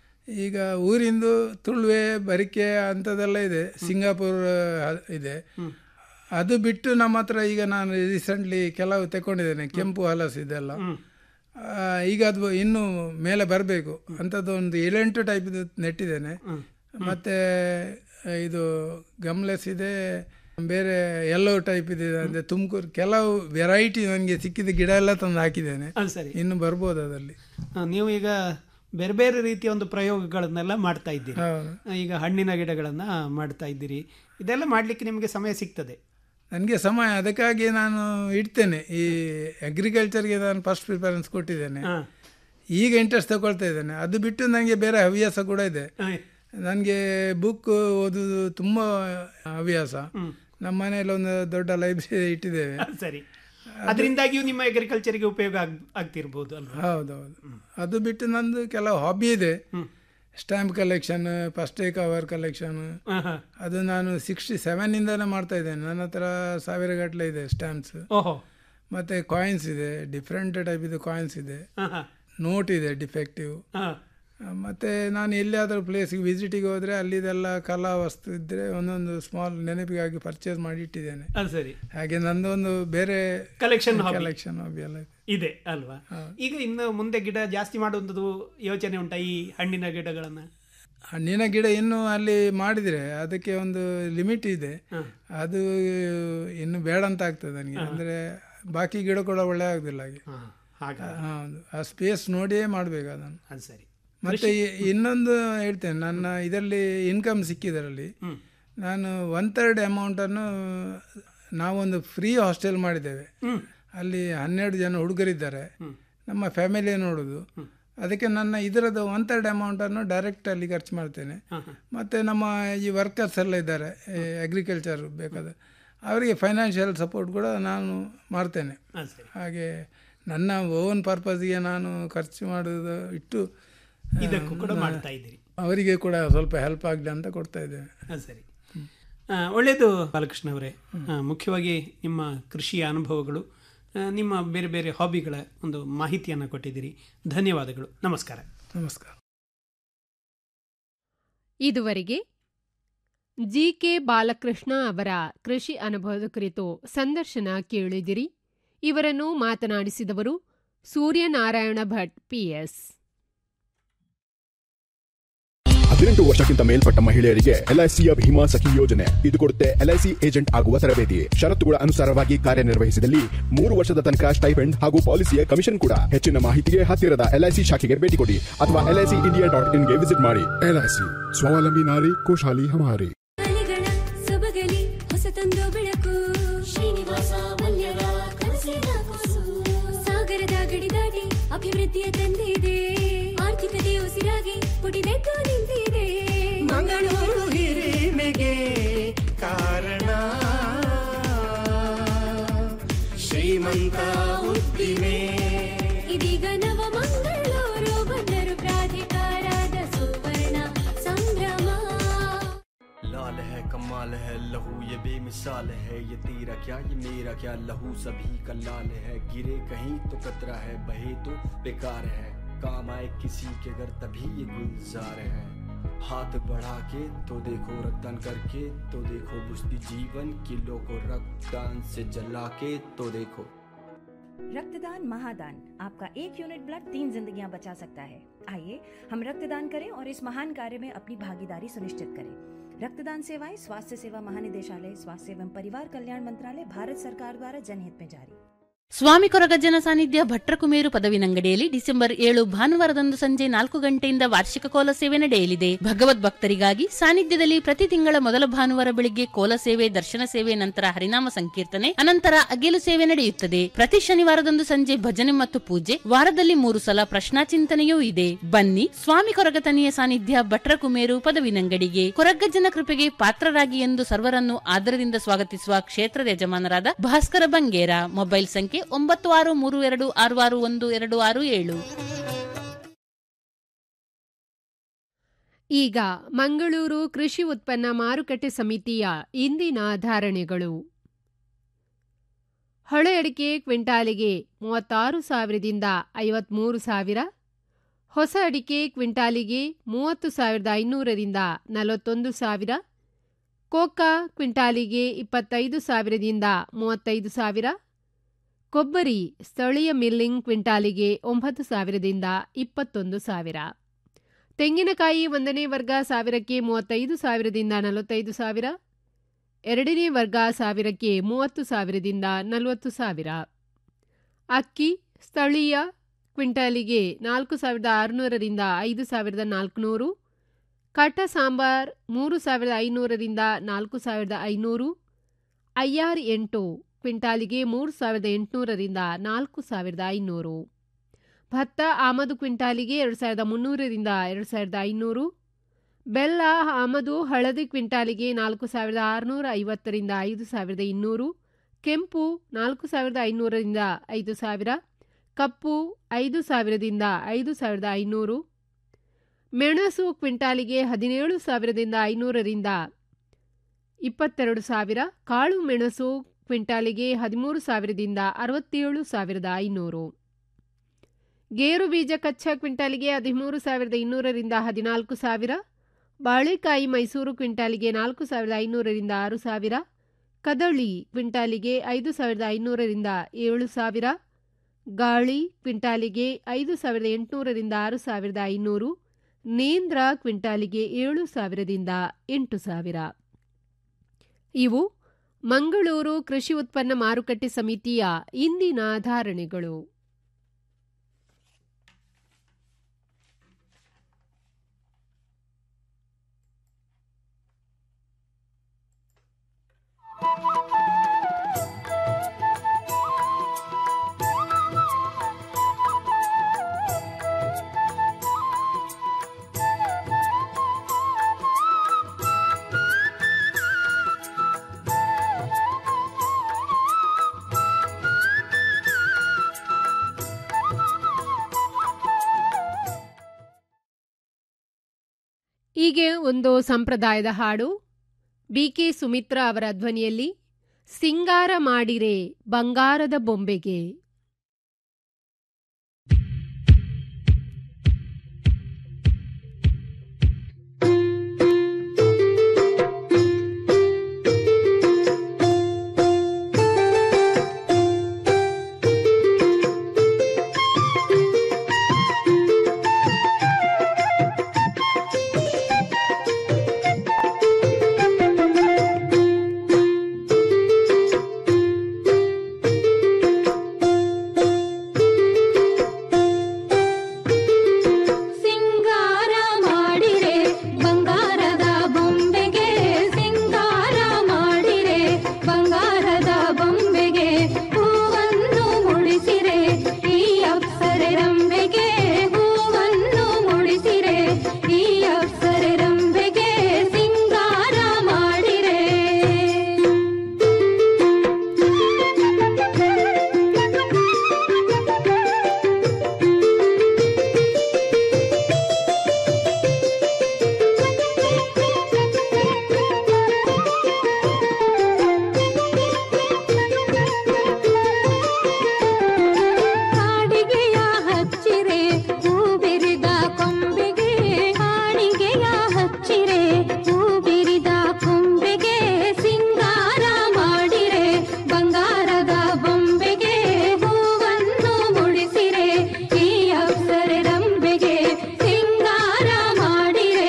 ಈಗ ಊರಿಂದು ತುಳುವೆ ಬರಿಕೆ ಅಂಥದ್ದೆಲ್ಲ ಇದೆ ಸಿಂಗಾಪುರ್ ಹ- ಇದೆ ಅದು ಬಿಟ್ಟು ನಮ್ಮ ಹತ್ರ ಈಗ ನಾನು ರೀಸೆಂಟ್ಲಿ ಕೆಲವು ತಗೊಂಡಿದ್ದೇನೆ ಕೆಂಪು ಹಲಸು ಇದೆಲ್ಲ ಆ, ಈಗ ಅದು ಇನ್ನು ಮೇಲೆ ಬರಬೇಕು ಅಂಥದ್ದು ಒಂದು ಏಳೆಂಟು ಟೈಪ್ದು ನೆಟ್ಟಿದ್ದೇನೆ ಮತ್ತೆ ಇದು ಗಮ್ಲೆಸ್ ಇದೆ ಬೇರೆ ಎಲ್ಲೋ ಟೈಪ್ ಇದೆ ಅಂದರೆ ತುಮಕೂರು ಕೆಲವು ವೆರೈಟಿ ನನಗೆ ಸಿಕ್ಕಿದ ಗಿಡ ಎಲ್ಲ ತಂದು ಹಾಕಿದ್ದೇನೆ ಅದು ಸರಿ ಇನ್ನು ಬರ್ಬೋದು ಅದರಲ್ಲಿ ಆ, ನೀವು ಈಗ ಬೇರೆ ಬೇರೆ ರೀತಿಯ ಒಂದು ಪ್ರಯೋಗಗಳನ್ನೆಲ್ಲ ಮಾಡ್ತಾ ಇದ್ದೀರಿ ಹೌದು ಆ, ಈಗ ಹಣ್ಣಿನ ಗಿಡಗಳನ್ನ ಮಾಡ್ತಾ ಇದ್ದೀರಿ ಇದೆಲ್ಲ ಮಾಡ್ಲಿಕ್ಕೆ ನಿಮಗೆ ಸಮಯ ಸಿಗ್ತದೆ ನನಗೆ ಸಮಯ ಅದಕ್ಕಾಗಿ ನಾನು ಇಡ್ತೇನೆ ಈ ಅಗ್ರಿಕಲ್ಚರ್ಗೆ ನಾನು ಫಸ್ಟ್ ಪ್ರಿಫರೆನ್ಸ್ ಕೊಟ್ಟಿದ್ದೇನೆ ಹಾ. ಈಗ ಇಂಟ್ರೆಸ್ಟ್ ತಗೊಳ್ತಾ ಇದ್ದೇನೆ ಅದು ಬಿಟ್ಟು ನನಗೆ ಬೇರೆ ಹವ್ಯಾಸ ಕೂಡ ಇದೆ ಆ, ನನಗೆ ಬುಕ್ ಓದುದು ತುಂಬ ಹವ್ಯಾಸ ನಮ್ಮ ಮನೆಯಲ್ಲಿ ಒಂದು ದೊಡ್ಡ ಲೈಬ್ರರಿ ಇಟ್ಟಿದ್ದೇವೆ ಅದು ಸರಿ ಅದರಿಂದಾಗಿಯೂ ನಿಮ್ಮ ಅಗ್ರಿಕಲ್ಚರ್ಗೆ ಉಪಯೋಗ ಆಗ್ ಆಗ್ತಿರ್ಬೋದು ಅಲ್ವಾ ಹೌದೌದು ಅದು ಬಿಟ್ಟು ನಂದು ಕೆಲವು ಹಾಬಿ ಇದೆ stamp collection first cover collection ಹಾ, ಹಾ. ಅದು ನಾನು ಸಿಕ್ಸ್ಟಿ ಸೆವೆನ್ನಿಂದನೇ ಮಾಡ್ತಾ ಇದ್ದೇನೆ ನನ್ನ ಹತ್ರ ಸಾವಿರ ಗಟ್ಟಲೆ ಇದೆ ಸ್ಟ್ಯಾಂಪ್ಸ್ ಓಹೋ ಮತ್ತು ಕಾಯಿನ್ಸ್ ಇದೆ ಡಿಫ್ರೆಂಟ್ ಟೈಪ್ ಇದು ಕಾಯಿನ್ಸ್ ಇದೆ ಹಾ, ಹಾ. ನೋಟ್ ಇದೆ ಡಿಫೆಕ್ಟಿವ್ ಹಾ. ಮತ್ತು ನಾನು ಎಲ್ಲಿಯಾದರೂ ಪ್ಲೇಸಿಗೆ ವಿಸಿಟಿಗೆ ಹೋದರೆ ಅಲ್ಲಿದೆಲ್ಲ ಕಲಾ ವಸ್ತು ಇದ್ದರೆ ಒಂದೊಂದು ಸ್ಮಾಲ್ ನೆನಪಿಗಾಗಿ ಪರ್ಚೇಸ್ ಮಾಡಿ ಇಟ್ಟಿದ್ದೇನೆ ಅದು ಸರಿ ಹಾಗೆ ನಂದೊಂದು ಬೇರೆ ಕಲೆಕ್ಷನ್ ಹಾಬಿ ಕಲೆಕ್ಷನ್ ಹಾಬಿ ಎಲ್ಲ ಇದೆ ಇದೆ ಅಲ್ವಾ ಈಗ ಇನ್ನು ಮುಂದೆ ಗಿಡ ಜಾಸ್ತಿ ಮಾಡುವಂಥದ್ದು ಯೋಚನೆ ಉಂಟಾ ಈ ಹಣ್ಣಿನ ಗಿಡಗಳನ್ನ ಹಣ್ಣಿನ ಗಿಡ ಇನ್ನು ಅಲ್ಲಿ ಮಾಡಿದರೆ ಅದಕ್ಕೆ ಒಂದು ಲಿಮಿಟ್ ಇದೆ ಅದು ಇನ್ನು ಬೇಡ ಅಂತ ಆಗ್ತದೆ ನನಗೆ ಅಂದರೆ ಬಾಕಿ ಗಿಡ ಕೂಡ ಒಳ್ಳೆ ಆಗೋದಿಲ್ಲ ಹಾಗೆ ಹಾ, ಹಾಗ ಹೌದು ಆ ಸ್ಪೇಸ್ ನೋಡಿಯೇ ಮಾಡಬೇಕು ಅದನ್ನು ಅದು ಸರಿ ಮತ್ತೆ ಈ- ಇನ್ನೊಂದು ಹೇಳ್ತೇನೆ ನನ್ನ ಇದರಲ್ಲಿ ಇನ್ಕಮ್ ಸಿಕ್ಕಿದರಲ್ಲಿ ನಾನು ಒನ್ ಥರ್ಡ್ ಅಮೌಂಟನ್ನು ನಾವೊಂದು ಫ್ರೀ ಹಾಸ್ಟೆಲ್ ಮಾಡಿದ್ದೇವೆ ಅಲ್ಲಿ ಹನ್ನೆರಡು ಜನ ಹುಡುಗರಿದ್ದಾರೆ ನಮ್ಮ ಫ್ಯಾಮಿಲಿಯೇ ನೋಡೋದು ಅದಕ್ಕೆ ನನ್ನ ಇದರದ್ದು ಒನ್ ಥರ್ಡ್ ಅಮೌಂಟನ್ನು ಡೈರೆಕ್ಟ್ ಅಲ್ಲಿ ಖರ್ಚು ಮಾಡ್ತೇನೆ ಮತ್ತು ನಮ್ಮ ಈ ವರ್ಕರ್ಸ್ ಎಲ್ಲ ಇದ್ದಾರೆ ಅಗ್ರಿಕಲ್ಚರ್ ಬೇಕಾದ ಅವರಿಗೆ ಫೈನಾನ್ಷಿಯಲ್ ಸಪೋರ್ಟ್ ಕೂಡ ನಾನು ಮಾಡ್ತೇನೆ ಅದು ಸರಿ ಹಾಗೆ ನನ್ನ ಓನ್ ಪರ್ಪಸ್ಗೆ ನಾನು ಖರ್ಚು ಮಾಡೋದು ಇಟ್ಟು ಇದಕ್ಕೂ ಕೂಡ ಮಾಡ್ತಾ ಇದ್ದೀರಿ ಅವರಿಗೆ ಕೂಡ ಸ್ವಲ್ಪ ಹೆಲ್ಪ್ ಆಗಲಿ ಅಂತ ಕೊಡ್ತಾ ಇದ್ದೇವೆ ಅದು ಸರಿ ಆ, ಒಳ್ಳೆಯದು ಬಾಲಕೃಷ್ಣ ಅವರೇ ಆ, ಮುಖ್ಯವಾಗಿ ನಿಮ್ಮ ಕೃಷಿಯ ಅನುಭವಗಳು ಆ, ನಿಮ್ಮ ಬೇರೆ ಬೇರೆ ಹಾಬಿಗಳ ಒಂದು ಮಾಹಿತಿಯನ್ನು ಕೊಟ್ಟಿದ್ದೀರಿ ಧನ್ಯವಾದಗಳು ನಮಸ್ಕಾರ ನಮಸ್ಕಾರ ಇದುವರೆಗೆ ಜಿ ಕೆ ಬಾಲಕೃಷ್ಣ ಅವರ ಕೃಷಿ ಅನುಭವದ ಕುರಿತು ಸಂದರ್ಶನ ಕೇಳಿದಿರಿ ಇವರನ್ನು ಮಾತನಾಡಿಸಿದವರು ಸೂರ್ಯನಾರಾಯಣ ಭಟ್ ಪಿಎಸ್ ಹದಿನೆಂಟು ವರ್ಷಕ್ಕಿಂತ ಮೇಲ್ಪಟ್ಟ ಮಹಿಳೆಯರಿಗೆ ಎಲ್ಐಸಿಯ ಭೀಮಾ ಸಖಿ ಯೋಜನೆ ಇದು ಕೊಡುತ್ತೆ ಎಲ್ಐಸಿ ಏಜೆಂಟ್ ಆಗುವ ತರಬೇತಿ ಷರತ್ತುಗಳ ಅನುಸಾರವಾಗಿ ಕಾರ್ಯನಿರ್ವಹಿಸಿದಲ್ಲಿ ಮೂರು ವರ್ಷದ ತನಕ ಸ್ಟೈಪೆಂಡ್ ಹಾಗೂ ಪಾಲಿಸಿಯ ಕಮಿಷನ್ ಕೂಡ ಹೆಚ್ಚಿನ ಮಾಹಿತಿಗೆ ಹತ್ತಿರದ ಎಲ್ಐಸಿ ಶಾಖೆಗೆ ಭೇಟಿ ಕೊಡಿ ಅಥವಾ ಎಲ್ಐಸಿ ಇಂಡಿಯಾ ಡಾಟ್ ಇನ್ಗೆ ವಿಸಿಟ್ ಮಾಡಿ ಎಲ್ಐಸಿ ಸ್ವಾವಲಂಬಿ ನಾರಿ ಖುಷಾಲಿ ಹಮಾರಿ ಅಲೆಗಳ ಸೊಬಗಲಿ ಹೊಸತೊಂದು ಬೆಳಕು ಶ್ರೀನಿವಾಸ ಮಲ್ಯರ ಕನಸಿನ ಕೂಸು ಸಾಗರದ ಗಡಿ ದಾಟಿ ಅಭಿವೃದ್ಧಿಯ ತಂದಿದೆ ಆರ್ಥಿಕತೆ ಉಸಿರಾಗಿ ಪುಟಿದೆದ್ದು ನಿಂತಿದೆ ಮಂಗಳೂರು ಹಿರಿಮೆಗೆ ಕಾರಣ ಶ್ರೀಮಂತ ಉದ್ದಿಮೆ ಇದೀಗ ನವ ಮಂಗಳೂರು ಬಂದರು ಪ್ರಾಧಿಕಾರದ ಸುವರ್ಣ ಸಂಭ್ರಮ लाल है कमाल है लहू ये बेमिसाल है ये तेरा क्या ये मेरा क्या लहू सभी का लाल है गिरे कहीं तो कतरा है बहे तो बेकार है काम आए किसी के घर तभी ये गुलजार है हाथ बढ़ा के तो देखो रक्तदान करके तो देखो बुझती जीवन किलो को रक्तदान से जला के तो देखो रक्तदान महादान आपका एक यूनिट ब्लड तीन जिंदगियां बचा सकता है आइए हम रक्तदान करें और इस महान कार्य में अपनी भागीदारी सुनिश्चित करें रक्तदान सेवाएं स्वास्थ्य सेवा महानिदेशालय स्वास्थ्य एवं परिवार कल्याण मंत्रालय भारत सरकार द्वारा जनहित में जारी ಸ್ವಾಮಿ ಕೊರಗಜ್ಜನ ಸಾನ್ನಿಧ್ಯ ಭಟ್ರಕುಮೇರು ಪದವಿನಂಗಡಿಯಲ್ಲಿ ಡಿಸೆಂಬರ್ ಏಳು ಭಾನುವಾರದಂದು ಸಂಜೆ ನಾಲ್ಕು ಗಂಟೆಯಿಂದ ವಾರ್ಷಿಕ ಕೋಲ ಸೇವೆ ನಡೆಯಲಿದೆ ಭಗವದ್ ಭಕ್ತರಿಗಾಗಿ ಸಾನ್ನಿಧ್ಯದಲ್ಲಿ ಪ್ರತಿ ತಿಂಗಳ ಮೊದಲ ಭಾನುವಾರ ಬೆಳಿಗ್ಗೆ ಕೋಲ ಸೇವೆ ದರ್ಶನ ಸೇವೆ ನಂತರ ಹರಿನಾಮ ಸಂಕೀರ್ತನೆ ಅನಂತರ ಅಗೆಲು ಸೇವೆ ನಡೆಯುತ್ತದೆ ಪ್ರತಿ ಶನಿವಾರದಂದು ಸಂಜೆ ಭಜನೆ ಮತ್ತು ಪೂಜೆ ವಾರದಲ್ಲಿ ಮೂರು ಸಲ ಪ್ರಶ್ನಾ ಚಿಂತನೆಯೂ ಇದೆ ಬನ್ನಿ ಸ್ವಾಮಿ ಕೊರಗತನಿಯ ಸಾನ್ನಿಧ್ಯ ಭಟ್ರಕುಮೇರು ಪದವಿನಂಗಡಿಗೆ ಕೊರಗಜ್ಜನ ಕೃಪೆಗೆ ಪಾತ್ರರಾಗಿ ಎಂದು ಸರ್ವರನ್ನು ಆದರದಿಂದ ಸ್ವಾಗತಿಸುವ ಕ್ಷೇತ್ರದ ಯಜಮಾನರಾದ ಭಾಸ್ಕರ ಬಂಗೇರ ಮೊಬೈಲ್ ಸಂಖ್ಯೆ ಒಂಬತ್ತು ಆರು ಮೂರು ಎರಡು ಆರು ಆರು ಒಂದು ಎರಡು ಆರು ಏಳು ಈಗ ಮಂಗಳೂರು ಕೃಷಿ ಉತ್ಪನ್ನ ಮಾರುಕಟ್ಟೆ ಸಮಿತಿಯ ಇಂದಿನ ಧಾರಣೆಗಳು ಹೊಳೆ ಅಡಿಕೆ ಕ್ವಿಂಟಾಲಿಗೆ ಮೂವತ್ತಾರು ಸಾವಿರದಿಂದ ಐವತ್ಮೂರು ಸಾವಿರ ಹೊಸ ಅಡಿಕೆ ಕ್ವಿಂಟಾಲಿಗೆ ಮೂವತ್ತು ಸಾವಿರದ ಐನೂರರಿಂದ ನಲವತ್ತೊಂದು ಸಾವಿರ ಕೋಕಾ ಕ್ವಿಂಟಾಲಿಗೆ ಇಪ್ಪತ್ತೈದು ಸಾವಿರದಿಂದ ಮೂವತ್ತೈದು ಸಾವಿರ ಕೊಬ್ಬರಿ ಸ್ಥಳೀಯ ಮಿಲ್ಲಿಂಗ್ ಕ್ವಿಂಟಾಲಿಗೆ ಒಂಬತ್ತು ಸಾವಿರದಿಂದ ಇಪ್ಪತ್ತೊಂದು ಸಾವಿರ ತೆಂಗಿನಕಾಯಿ ಒಂದನೇ ವರ್ಗ ಸಾವಿರಕ್ಕೆ ಮೂವತ್ತೈದು ಸಾವಿರದಿಂದ ನಲವತ್ತೈದು ಸಾವಿರ ಎರಡನೇ ವರ್ಗ ಸಾವಿರಕ್ಕೆ ಮೂವತ್ತು ಸಾವಿರದಿಂದ ನಲವತ್ತು ಸಾವಿರ ಅಕ್ಕಿ ಸ್ಥಳೀಯ ಕ್ವಿಂಟಾಲಿಗೆ ನಾಲ್ಕು ಸಾವಿರದ ಆರುನೂರರಿಂದ ಐದು ಸಾವಿರದ ನಾಲ್ಕುನೂರು ಕಟ್ಟ ಸಾಂಬಾರ್ ಮೂರು ಸಾವಿರದ ಐನೂರರಿಂದ ನಾಲ್ಕು ಸಾವಿರದ ಐನೂರು ಐಆರ್ ಎಂಟು ಕ್ವಿಂಟಾಲಿಗೆ ಮೂರು ಸಾವಿರದ ಎಂಟುನೂರರಿಂದ ನಾಲ್ಕು ಸಾವಿರದ ಐನೂರು ಭತ್ತ ಆಮದು ಕ್ವಿಂಟಾಲಿಗೆ ಎರಡು ಸಾವಿರದ ಮುನ್ನೂರರಿಂದ ಎರಡು ಸಾವಿರದ ಐನೂರು ಬೆಲ್ಲ ಆಮದು ಹಳದಿ ಕ್ವಿಂಟಾಲಿಗೆ ನಾಲ್ಕು ಸಾವಿರದ ಆರುನೂರ ಐವತ್ತರಿಂದ ಐದು ಸಾವಿರದ ಇನ್ನೂರು ಕೆಂಪು ನಾಲ್ಕು ಸಾವಿರದ ಐನೂರರಿಂದ ಐದು ಸಾವಿರ ಕಪ್ಪು ಐದು ಸಾವಿರದಿಂದ ಐದು ಸಾವಿರದ ಐನೂರು ಮೆಣಸು ಕ್ವಿಂಟಾಲಿಗೆ ಹದಿನೇಳು ಸಾವಿರದಿಂದ ಐನೂರರಿಂದ ಇಪ್ಪತ್ತೆರಡು ಸಾವಿರ ಕಾಳು ಮೆಣಸು ಕ್ವಿಂಟಾಲಿಗೆ ಹದಿಮೂರು ಸಾವಿರದಿಂದ ಅರವತ್ತೇಳು ಸಾವಿರದ ಐನೂರು ಗೇರು ಬೀಜ ಕಚ್ಚಾ ಕ್ವಿಂಟಾಲಿಗೆ ಹದಿಮೂರು ಸಾವಿರದ ಇನ್ನೂರರಿಂದ ಹದಿನಾಲ್ಕು ಸಾವಿರ ಬಾಳೆಕಾಯಿ ಮೈಸೂರು ಕ್ವಿಂಟಾಲಿಗೆ ನಾಲ್ಕು ಸಾವಿರದ ಐನೂರರಿಂದ ಆರು ಸಾವಿರ ಕದಳಿ ಕ್ವಿಂಟಾಲಿಗೆ ಐದು ಸಾವಿರದ ಐನೂರರಿಂದ ಏಳು ಸಾವಿರ ಗಾಳಿ ಕ್ವಿಂಟಾಲಿಗೆ ಐದು ಸಾವಿರದ ಎಂಟುನೂರರಿಂದ ಆರು ಸಾವಿರದ ಐನೂರು ನೇಂದ್ರ ಕ್ವಿಂಟಾಲಿಗೆ ಏಳು ಸಾವಿರದಿಂದ ಎಂಟು ಸಾವಿರ ಇವು ಮಂಗಳೂರು ಕೃಷಿ ಉತ್ಪನ್ನ ಮಾರುಕಟ್ಟೆ ಸಮಿತಿಯ ಇಂದಿನ ಧಾರಣೆಗಳು ಹೀಗೆ ಒಂದು ಸಂಪ್ರದಾಯದ ಹಾಡು ಬಿ ಕೆ ಸುಮಿತ್ರಾ ಅವರ ಧ್ವನಿಯಲ್ಲಿ ಸಿಂಗಾರ ಮಾಡಿರೆ ಬಂಗಾರದ ಬೊಂಬೆಗೆ ಸಿಂಗಾರ ಮಾಡಿರೆ ಬಂಗಾರದ ಬೊಂಬೆಗೆ ಸಿಂಗಾರ ಮಾಡಿರೆ ಬಂಗಾರದ ಬೊಂಬೆಗೆ ಹೂವನ್ನು ಮುಡಿಸಿರೆ ಈ ಅಪ್ಸರೆ ರಂಬೆಗೆ ಹೂವನ್ನು ಮುಡಿಸಿರೆ ಈ ಅಪ್ಸರೆ ರಂಬೆಗೆ ಸಿಂಗಾರ ಮಾಡಿರೆ ಕಾಡಿಗೆಯ ಹಚ್ಚಿರೆ ಹೂ ಬಿರಿದ ಕೊಂಬೆಗೆ ಕಾಡಿಗೆಯ ಹಚ್ಚಿರೆ ಹೂ ಬಿರಿದ ಕೊಂಬೆಗೆ ಸಿಂಗಾರ ಮಾಡಿರೆ ಬಂಗಾರದ ಬೊಂಬೆಗೆ ಹೂವನ್ನು ಮುಡಿಸಿರೆ ಈ ಅಪ್ಸರೆ ರಂಬೆಗೆ ಸಿಂಗಾರ ಮಾಡಿರೆ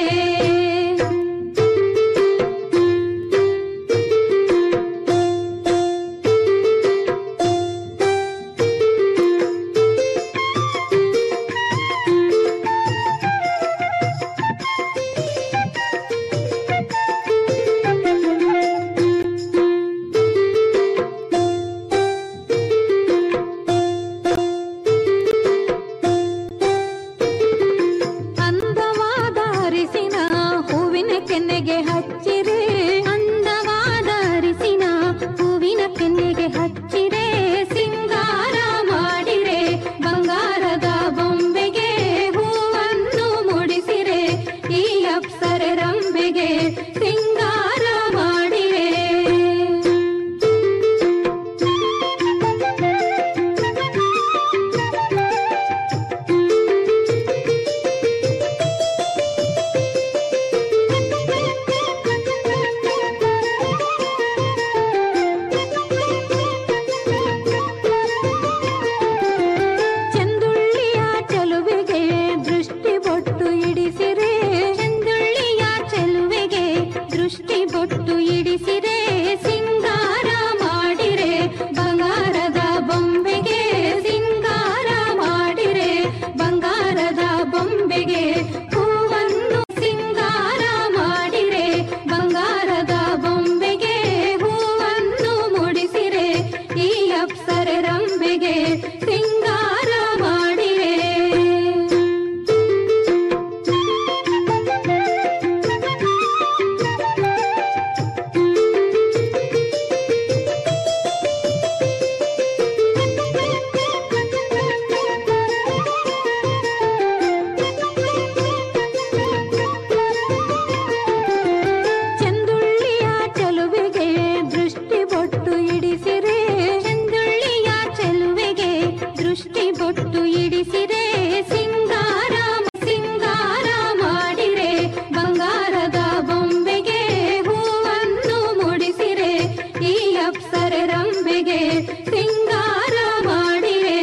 ಅಂದವಾದ ಅರಿಸಿನ ಹೂವಿನ ಕೆನ್ನೆಗೆ ಹಚ್ಚಿರೆ ಅಂದವಾದ ಅರಿಸಿನ ಹೂವಿನ ಕೆನ್ನೆಗೆ ಹಚ್ಚಿರೆ ಸಿಂಗಾರ ಮಾಡಿರೆ ಬಂಗಾರದ ಬೊಂಬೆಗೆ ಹೂವನ್ನು ಮುಡಿಸಿರೆ ಈ ಅಪ್ಸ ಇಡಿಸಿರೆ ಸಿಂಗಾರ ಮಾಡಿರೆ ಬಂಗಾರದ ಬೊಂಬೆಗೆ ಸಿಂಗಾರ ಮಾಡಿರೆ ಬಂಗಾರದ ಬೊಂಬೆಗೆ ಹೂವನ್ನು ಸಿಂಗಾರ ಮಾಡಿರೆ ಬಂಗಾರದ ಬೊಂಬೆಗೆ ಹೂವನ್ನು ಮುಡಿಸಿರೆ ಈ ಅಪ್ಸರ ರಂಬೆಗೆ ಸಿಂಗಾರ ಮಾಡಿರೆ ಚಂದುಳ್ಳಿಯ ಚೆಲುವೆಗೆ ದೃಷ್ಟಿ ಬೊಟ್ಟು ಇಡಿಸಿರೆ ಚಂದುಳ್ಳಿಯ ಚೆಲುವೆಗೆ ದೃಷ್ಟಿ ಬೊಟ್ಟು ಇಡಿಸಿರೆ ಸಿಂಗಾರ ಸಿಂಗಾರ ಮಾಡಿರೆ ಬಂಗಾರದ ಬೊಂಬೆಗೆ ಹೂವನ್ನು ಮುಡಿಸಿರೆ ಈ ಅಪ್ಸರ ರಂಬೆಗೆ ಸಿಂಗಾರ ಮಾಡಿರೆ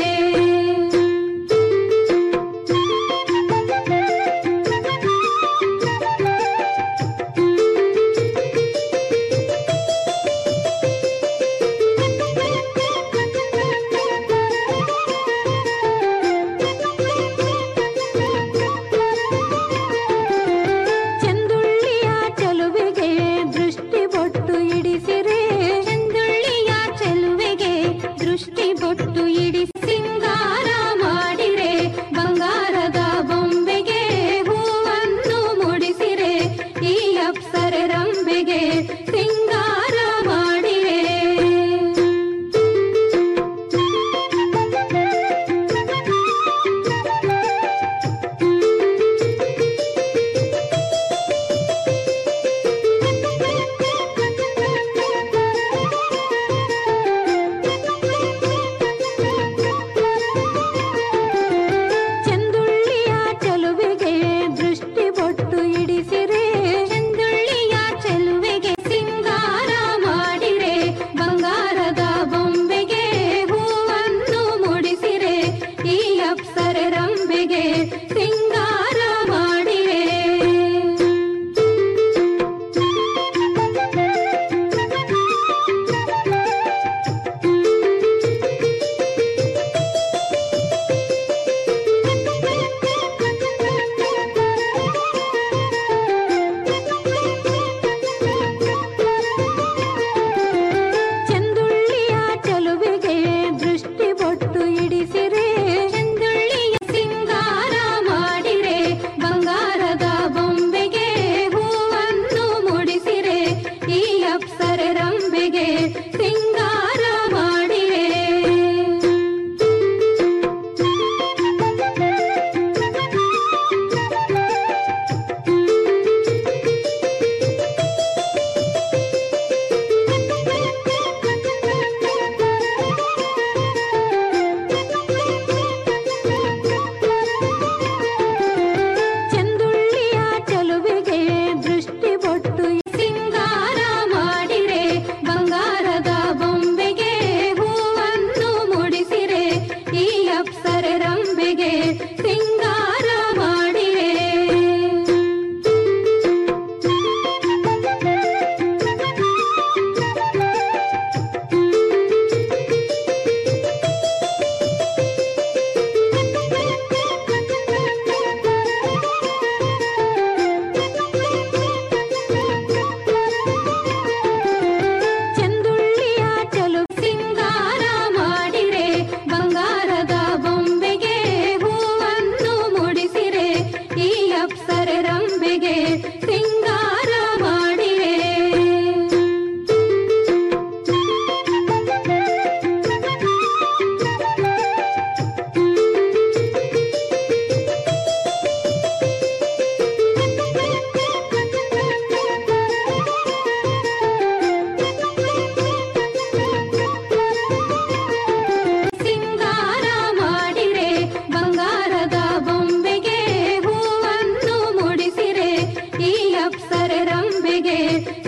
ಚಂದುಳ್ಳಿಯ ಚೆಲುವೆಗೆ ದೃಷ್ಟಿ ಬೊಟ್ಟು ಇಡಿಸಿರೆ ಚಂದುಳ್ಳಿಯ ಚೆಲುವೆಗೆ ದೃಷ್ಟಿ ಬೊಟ್ಟು ಇಡಿಸಿ ಸಿಂಗಾರ ಮಾಡಿರೆ ಬಂಗಾರದ ಬೊಂಬೆಗೆ ಹೂವನ್ನು ಮುಡಿಸಿರೆ ಈ ಅಪ್ಸರ ರಂಬೆಗೆ ಸಿಂಗಾರ ಮಾಡಿರೆ ಚಂದುಳ್ಳಿಯ ಚೆಲುವೆಗೆ ದೃಷ್ಟಿ ಬೊಟ್ಟು ಇಡಿಸಿರೆ ಚಂದುಳ್ಳಿಯ ಚೆಲುವೆಗೆ ಸಿಂಗಾರ ಮಾಡಿರೆ ಬಂಗಾರದ ಬೊಂಬೆಗೆ ಹೂವನ್ನು ಮುಡಿಸಿರೆ ಈ ಅಪ್ಸರ ರಂಬೆಗೆ ಸಿಂಗಾರ ಮಾಡಿರೆ ಚಂದುಳ್ಳಿಯ ಚೆಲುವೆಗೆ ದೃಷ್ಟಿ ಬೊಟ್ಟು ಇಡಿಸಿರೆ ಚಂದುಳ್ಳಿಯ ಸಿಂಗಾರ ಮಾಡಿರೆ ಬಂಗಾರದ ಬೊಂಬೆಗೆ ಹೂವನ್ನು ಮುಡಿಸಿರೆ ಈ ಅಪ್ಸರ ರಂಬೆಗೆ ಸಿಂಗಾರ ಮಾಡಿರೆ ಚಂದುಳ್ಳಿಯ ಚೆಲುವೆಗೆ ದೃಷ್ಟಿ ಬೊಟ್ಟು ಸಿಂಗಾರ ಮಾಡಿರೆ ಬಂಗಾರದ ಬೊಂಬೆಗೆ ಹೂವನ್ನು ಮುಡಿಸಿರೆ ಈ ಅಪ್ಸರ ರಂಬೆಗೆ ಸಿಂಗಾರ ಮಾಡಿರೆ ಚಂದುಳ್ಳಿಯ ಚೆಲು ಸಿಂಗಾರ ಮಾಡಿರೆ ಬಂಗಾರದ ಬೊಂಬೆಗೆ ಹೂವನ್ನು ಮುಡಿಸಿರೆ ಈ ಅಪ್ಸರ ರಂಬೆಗೆ ಸಿಂಗಾರ ಮಾಡಿರೆ ಸಿಂಗಾರ ಮಾಡಿರೆ ಬಂಗಾರದ ಬೊಂಬೆಗೆ ಹೂವನ್ನು ಮುಡಿಸಿರೆ ಈ ಅಪ್ಸರ ರಂಬೆಗೆ